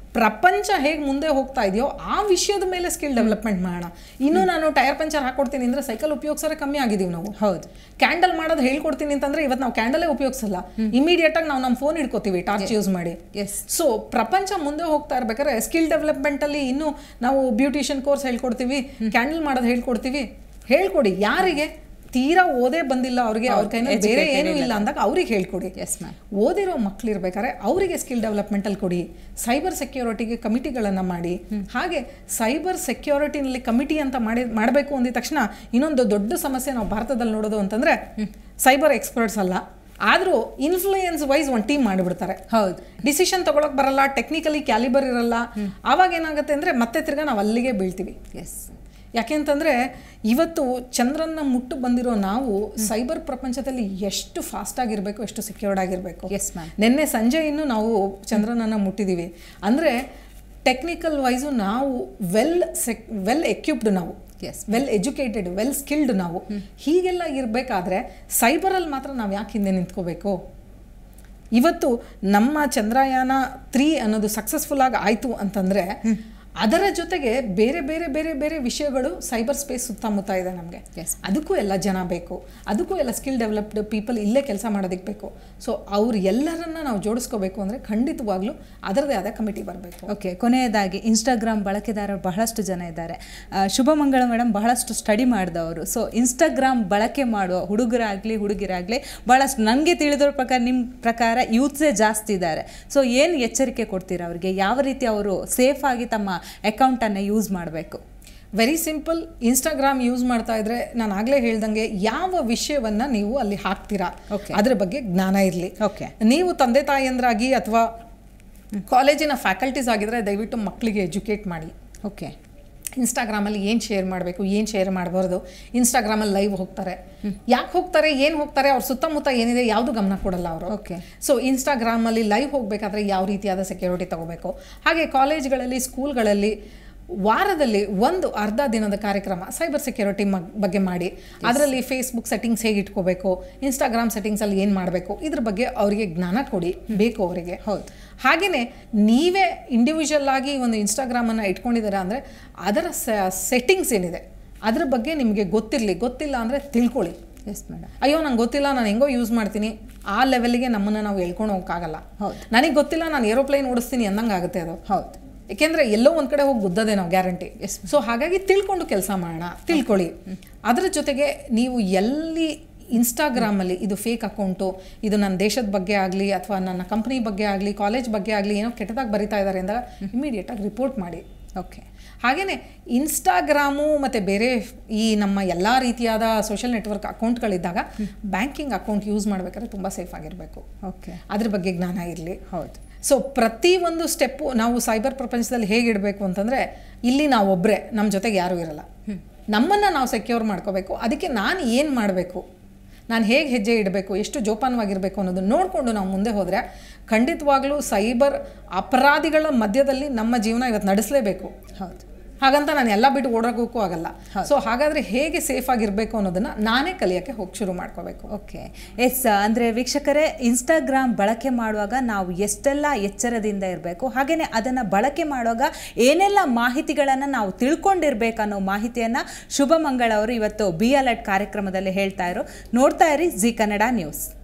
ಪ್ರಪಂಚ ಹೇಗೆ ಮುಂದೆ ಹೋಗ್ತಾ ಇದೆಯೋ ಆ ವಿಷಯದ ಮೇಲೆ ಸ್ಕಿಲ್ ಡೆವಲಪ್ಮೆಂಟ್ ಮಾಡೋಣ ಇನ್ನು ನಾನು ಟೈರ್ ಪಂಚರ್ ಹಾಕೊಡ್ತೀನಿ ಅಂದ್ರೆ ಸೈಕಲ್ ಉಪಯೋಗಿಸೋರೆ ಕಮ್ಮಿ ಆಗಿದೀವಿ ನಾವು ಹೌದು ಕ್ಯಾಂಡಲ್ ಮಾಡೋದು ಹೇಳ್ಕೊಡ್ತೀನಿ ಅಂತಂದ್ರೆ ಇವತ್ತು ನಾವು ಕ್ಯಾಂಡಲೇ ಉಪಯೋಗಿಸಲ್ಲ ಇಮಿಡಿಯೇಟ್ ಆಗಿ ನಾವು ನಮ್ಮ ಫೋನ್ ಇಟ್ಕೋತೀವಿ ಟಾರ್ಚ್ ಯೂಸ್ ಮಾಡಿ ಎಸ್ ಸೊ ಪ್ರಪಂಚ ಮುಂದೆ ಹೋಗ್ತಾ ಇರ್ಬೇಕಾದ್ರೆ ಸ್ಕಿಲ್ ಡೆವಲಪ್ಮೆಂಟ್ ಅಲ್ಲಿ ಇನ್ನು ನಾವು ಬ್ಯೂಟಿಷಿಯನ್ ಕೋರ್ಸ್ ಹೇಳ್ಕೊಡ್ತೀವಿ ಕ್ಯಾಂಡಲ್ ಮಾಡೋದು ಹೇಳ್ಕೊಡ್ತೀವಿ ಹೇಳ್ಕೊಡಿ ಯಾರಿಗೆ ತೀರಾ ಓದೇ ಬಂದಿಲ್ಲ ಅವ್ರಿಗೆ ಅವ್ರ ಕೈನಲ್ಲಿ ಬೇರೆ ಏನೂ ಇಲ್ಲ ಅಂದಾಗ ಅವ್ರಿಗೆ ಹೇಳ್ಕೊಡಿ ಎಸ್ ಮ್ಯಾಮ್ ಓದಿರೋ ಮಕ್ಳು ಇರ್ಬೇಕಾದ್ರೆ ಅವರಿಗೆ ಸ್ಕಿಲ್ ಡೆವಲಪ್ಮೆಂಟಲ್ಲಿ ಕೊಡಿ ಸೈಬರ್ ಸೆಕ್ಯೂರಿಟಿಗೆ ಕಮಿಟಿಗಳನ್ನು ಮಾಡಿ ಹಾಗೆ ಸೈಬರ್ ಸೆಕ್ಯೂರಿಟಿನಲ್ಲಿ ಕಮಿಟಿ ಅಂತ ಮಾಡಿ ಮಾಡಬೇಕು ಅಂದಿದ ತಕ್ಷಣ ಇನ್ನೊಂದು ದೊಡ್ಡ ಸಮಸ್ಯೆ ನಾವು ಭಾರತದಲ್ಲಿ ನೋಡೋದು ಅಂತಂದ್ರೆ ಸೈಬರ್ ಎಕ್ಸ್ಪರ್ಟ್ಸ್ ಅಲ್ಲ ಆದರೂ ಇನ್ಫ್ಲೂಯೆನ್ಸ್ ವೈಸ್ ಒಂದು ಟೀಮ್ ಮಾಡಿಬಿಡ್ತಾರೆ ಹೌದು ಡಿಸಿಷನ್ ತಗೊಳಕ್ ಬರಲ್ಲ ಟೆಕ್ನಿಕಲಿ ಕ್ಯಾಲಿಬರ್ ಇರಲ್ಲ ಆವಾಗ ಏನಾಗುತ್ತೆ ಅಂದರೆ ಮತ್ತೆ ತಿರ್ಗಾ ನಾವು ಅಲ್ಲಿಗೆ ಬೀಳ್ತೀವಿ ಎಸ್ ಯಾಕೆಂತಂದ್ರೆ ಇವತ್ತು ಚಂದ್ರನ್ನ ಮುಟ್ಟು ಬಂದಿರೋ ನಾವು ಸೈಬರ್ ಪ್ರಪಂಚದಲ್ಲಿ ಎಷ್ಟು ಫಾಸ್ಟ್ ಆಗಿರಬೇಕು ಎಷ್ಟು ಸೆಕ್ಯೂರ್ಡ್ ಆಗಿರಬೇಕು ಎಸ್ ಮ್ಯಾಮ್ ನಿನ್ನೆ ಸಂಜೆ ಇನ್ನು ನಾವು ಚಂದ್ರನನ್ನ ಮುಟ್ಟಿದ್ದೀವಿ ಅಂದರೆ ಟೆಕ್ನಿಕಲ್ ವೈಸು ನಾವು ವೆಲ್ ಸೆಕ್ ವೆಲ್ ಎಕ್ವಿಪ್ಡ್ ನಾವು as well educated well skilled ನಾವು ಹೀಗೆಲ್ಲ ಇರಬೇಕಾದ್ರೆ ಸೈಬರಲ್ಲಿ ಮಾತ್ರ ನಾವು ಯಾಕೆ ಹಿಂದೆ ನಿಂತ್ಕೋಬೇಕು ಇವತ್ತು ನಮ್ಮ ಚಂದ್ರಯಾನ ತ್ರೀ ಅನ್ನೋದು ಸಕ್ಸಸ್ಫುಲ್ ಆಗಿ ಆಯಿತು ಅಂತಂದರೆ ಅದರ ಜೊತೆಗೆ ಬೇರೆ ಬೇರೆ ಬೇರೆ ಬೇರೆ ವಿಷಯಗಳು ಸೈಬರ್ ಸ್ಪೇಸ್ ಸುತ್ತಮುತ್ತ ಇದೆ ನಮಗೆ ಎಸ್ ಅದಕ್ಕೂ ಎಲ್ಲ ಜನ ಬೇಕು ಅದಕ್ಕೂ ಎಲ್ಲ ಸ್ಕಿಲ್ ಡೆವಲಪ್ಡ್ ಪೀಪಲ್ ಇಲ್ಲೇ ಕೆಲಸ ಮಾಡೋದಕ್ಕೆ ಬೇಕು ಸೊ ಅವ್ರು ಎಲ್ಲರನ್ನ ನಾವು ಜೋಡಿಸ್ಕೋಬೇಕು ಅಂದರೆ ಖಂಡಿತವಾಗ್ಲೂ ಅದರದೇ ಆದ ಕಮಿಟಿ ಬರಬೇಕು ಓಕೆ ಕೊನೆಯದಾಗಿ ಇನ್ಸ್ಟಾಗ್ರಾಮ್ ಬಳಕೆದಾರರು ಬಹಳಷ್ಟು ಜನ ಇದ್ದಾರೆ ಆ, ಶುಭಮಂಗಳ ಮೇಡಮ್ ಬಹಳಷ್ಟು ಸ್ಟಡಿ ಮಾಡಿದವರು ಸೊ ಇನ್ಸ್ಟಾಗ್ರಾಮ್ ಬಳಕೆ ಮಾಡುವ ಹುಡುಗರಾಗಲಿ ಹುಡುಗಿರಾಗಲಿ ಬಹಳಷ್ಟು ನನಗೆ ತಿಳಿದಿರೋ ಪ್ರಕಾರ ನಿಮ್ಮ ಪ್ರಕಾರ ಯೂತ್ಸೇ ಜಾಸ್ತಿ ಇದ್ದಾರೆ ಸೊ ಏನು ಎಚ್ಚರಿಕೆ ಕೊಡ್ತೀರಾ ಅವರಿಗೆ ಯಾವ ರೀತಿ ಅವರು ಸೇಫ್ ಆಗಿ ತಮ್ಮ ಅಕೌಂಟನ್ನು ಯೂಸ್ ಮಾಡಬೇಕು ವೆರಿ ಸಿಂಪಲ್ ಇನ್ಸ್ಟಾಗ್ರಾಮ್ ಯೂಸ್ ಮಾಡ್ತಾ ಇದ್ರೆ ನಾನು ಆಗಲೇ ಹೇಳ್ದಂಗೆ ಯಾವ ವಿಷಯವನ್ನ ನೀವು ಅಲ್ಲಿ ಹಾಕ್ತೀರಾ Okay. ಅದ್ರ ಬಗ್ಗೆ ಜ್ಞಾನ ಇರಲಿ ಓಕೆ ನೀವು ತಂದೆ ತಾಯಿಯಂದ್ರಾಗಿ ಅಥವಾ ಕಾಲೇಜಿನ ಫ್ಯಾಕಲ್ಟೀಸ್ ಆಗಿದ್ರೆ ದಯವಿಟ್ಟು ಮಕ್ಕಳಿಗೆ ಎಜುಕೇಟ್ ಮಾಡಿ ಓಕೆ ಇನ್ಸ್ಟಾಗ್ರಾಮಲ್ಲಿ ಏನು ಶೇರ್ ಮಾಡಬೇಕು ಏನು ಶೇರ್ ಮಾಡಬಾರ್ದು ಇನ್ಸ್ಟಾಗ್ರಾಮಲ್ಲಿ ಲೈವ್ ಹೋಗ್ತಾರೆ ಯಾಕೆ ಹೋಗ್ತಾರೆ ಏನು ಹೋಗ್ತಾರೆ ಅವ್ರ ಸುತ್ತಮುತ್ತ ಏನಿದೆ ಯಾವುದು ಗಮನ ಕೊಡಲ್ಲ ಅವರು ಓಕೆ ಸೊ ಇನ್ಸ್ಟಾಗ್ರಾಮಲ್ಲಿ ಲೈವ್ ಹೋಗಬೇಕಾದ್ರೆ ಯಾವ ರೀತಿಯಾದ ಸೆಕ್ಯೂರಿಟಿ ತಗೋಬೇಕು ಹಾಗೆ ಕಾಲೇಜ್ಗಳಲ್ಲಿ ಸ್ಕೂಲ್ಗಳಲ್ಲಿ ವಾರದಲ್ಲಿ ಒಂದು ಅರ್ಧ ದಿನದ ಕಾರ್ಯಕ್ರಮ ಸೈಬರ್ ಸೆಕ್ಯೂರಿಟಿ ಬಗ್ಗೆ ಮಾಡಿ ಅದರಲ್ಲಿ ಫೇಸ್ಬುಕ್ ಸೆಟ್ಟಿಂಗ್ಸ್ ಹೇಗೆ ಇಟ್ಕೋಬೇಕು ಇನ್ಸ್ಟಾಗ್ರಾಮ್ ಸೆಟ್ಟಿಂಗ್ಸಲ್ಲಿ ಏನು ಮಾಡಬೇಕು ಇದ್ರ ಬಗ್ಗೆ ಅವರಿಗೆ ಜ್ಞಾನ ಕೊಡಿ ಬೇಕು ಅವರಿಗೆ ಹೌದು ಹಾಗೆಯೇ ನೀವೇ ಇಂಡಿವಿಜುವಲ್ ಆಗಿ ಒಂದು ಇನ್ಸ್ಟಾಗ್ರಾಮನ್ನು ಇಟ್ಕೊಂಡಿದ್ದೀರಾ ಅಂದರೆ ಅದರ ಸೆಟ್ಟಿಂಗ್ಸ್ ಏನಿದೆ ಅದ್ರ ಬಗ್ಗೆ ನಿಮಗೆ ಗೊತ್ತಿರಲಿ ಗೊತ್ತಿಲ್ಲ ಅಂದರೆ ತಿಳ್ಕೊಳ್ಳಿ ಎಸ್ ಮೇಡಮ್ ಅಯ್ಯೋ ನಂಗೆ ಗೊತ್ತಿಲ್ಲ ನಾನು ಹೆಂಗೋ ಯೂಸ್ ಮಾಡ್ತೀನಿ ಆ ಲೆವೆಲ್ಗೆ ನಮ್ಮನ್ನು ನಾವು ಹೇಳ್ಕೊಂಡು ಹೋಗೋಕ್ಕಾಗಲ್ಲ ಹೌದು. ನನಗೆ ಗೊತ್ತಿಲ್ಲ ನಾನು ಏರೋಪ್ಲೇನ್ ಓಡಿಸ್ತೀನಿ ಅಂದಂಗೆ ಆಗುತ್ತೆ ಅದು ಹೌದು ಏಕೆಂದರೆ ಎಲ್ಲೋ ಒಂದು ಕಡೆ ಹೋಗಿ ಗುದ್ದದೆ ನಾವು ಗ್ಯಾರಂಟಿ ಸೊ ಹಾಗಾಗಿ ತಿಳ್ಕೊಂಡು ಕೆಲಸ ಮಾಡೋಣ ತಿಳ್ಕೊಳ್ಳಿ ಅದರ ಜೊತೆಗೆ ನೀವು ಎಲ್ಲಿ ಇನ್ಸ್ಟಾಗ್ರಾಮಲ್ಲಿ ಇದು ಫೇಕ್ ಅಕೌಂಟು ಇದು ನನ್ನ ದೇಶದ ಬಗ್ಗೆ ಆಗಲಿ ಅಥವಾ ನನ್ನ ಕಂಪ್ನಿ ಬಗ್ಗೆ ಆಗಲಿ ಕಾಲೇಜ್ ಬಗ್ಗೆ ಆಗಲಿ ಏನೋ ಕೆಟ್ಟದಾಗಿ ಬರಿತಾ ಇದ್ದಾರೆ ಅಂದಾಗ ಇಮಿಡಿಯೇಟಾಗಿ ರಿಪೋರ್ಟ್ ಮಾಡಿ ಓಕೆ ಹಾಗೆಯೇ ಇನ್ಸ್ಟಾಗ್ರಾಮು ಮತ್ತು ಬೇರೆ ಈ ನಮ್ಮ ಎಲ್ಲ ರೀತಿಯಾದ ಸೋಷಿಯಲ್ ನೆಟ್ವರ್ಕ್ ಅಕೌಂಟ್ಗಳಿದ್ದಾಗ ಬ್ಯಾಂಕಿಂಗ್ ಅಕೌಂಟ್ ಯೂಸ್ ಮಾಡಬೇಕಾದ್ರೆ ತುಂಬ ಸೇಫ್ ಆಗಿರಬೇಕು ಓಕೆ ಅದ್ರ ಬಗ್ಗೆ ಜ್ಞಾನ ಇರಲಿ ಹೌದು ಸೊ ಪ್ರತಿ ಒಂದು ಸ್ಟೆಪ್ಪು ನಾವು ಸೈಬರ್ ಪ್ರಪಂಚದಲ್ಲಿ ಹೇಗಿಡಬೇಕು ಅಂತಂದರೆ ಇಲ್ಲಿ ನಾವು ಒಬ್ಬರೇ ನಮ್ಮ ಜೊತೆಗೆ ಯಾರೂ ಇರಲ್ಲ ನಮ್ಮನ್ನು ನಾವು ಸೆಕ್ಯೂರ್ ಮಾಡ್ಕೋಬೇಕು ಅದಕ್ಕೆ ನಾನು ಏನು ಮಾಡಬೇಕು ನಾನು ಹೇಗೆ ಹೆಜ್ಜೆ ಇಡಬೇಕು ಎಷ್ಟು ಜೋಪಾನವಾಗಿರಬೇಕು ಅನ್ನೋದನ್ನ ನೋಡಿಕೊಂಡು ನಾವು ಮುಂದೆ ಹೋದರೆ ಖಂಡಿತವಾಗ್ಲೂ ಸೈಬರ್ ಅಪರಾಧಿಗಳ ಮಧ್ಯದಲ್ಲಿ ನಮ್ಮ ಜೀವನ ಇವತ್ತು ನಡೆಸಲೇಬೇಕು ಹೌದು ಹಾಗಂತ ನಾನು ಎಲ್ಲ ಬಿಟ್ಟು ಓಡೋಗೋಕ್ಕೂ ಆಗಲ್ಲ ಸೊ ಹಾಗಾದರೆ ಹೇಗೆ ಸೇಫ್ ಆಗಿರಬೇಕು ಅನ್ನೋದನ್ನು ನಾನೇ ಕಲಿಯೋಕ್ಕೆ ಹೋಗಿ ಶುರು ಮಾಡ್ಕೋಬೇಕು ಓಕೆ ಎಸ್ ಅಂದರೆ ವೀಕ್ಷಕರೇ ಇನ್ಸ್ಟಾಗ್ರಾಮ್ ಬಳಕೆ ಮಾಡುವಾಗ ನಾವು ಎಷ್ಟೆಲ್ಲ ಎಚ್ಚರದಿಂದ ಇರಬೇಕು ಹಾಗೆಯೇ ಅದನ್ನು ಬಳಕೆ ಮಾಡುವಾಗ ಏನೆಲ್ಲ ಮಾಹಿತಿಗಳನ್ನು ನಾವು ತಿಳ್ಕೊಂಡಿರ್ಬೇಕು ಅನ್ನೋ ಮಾಹಿತಿಯನ್ನು ಶುಭಮಂಗಳ ಅವರು ಇವತ್ತು ಬಿ ಅಲರ್ಟ್ ಕಾರ್ಯಕ್ರಮದಲ್ಲಿ ಹೇಳ್ತಾ ಇರೋ ನೋಡ್ತಾ ಇರಿ ಜಿ ಕನ್ನಡ ನ್ಯೂಸ್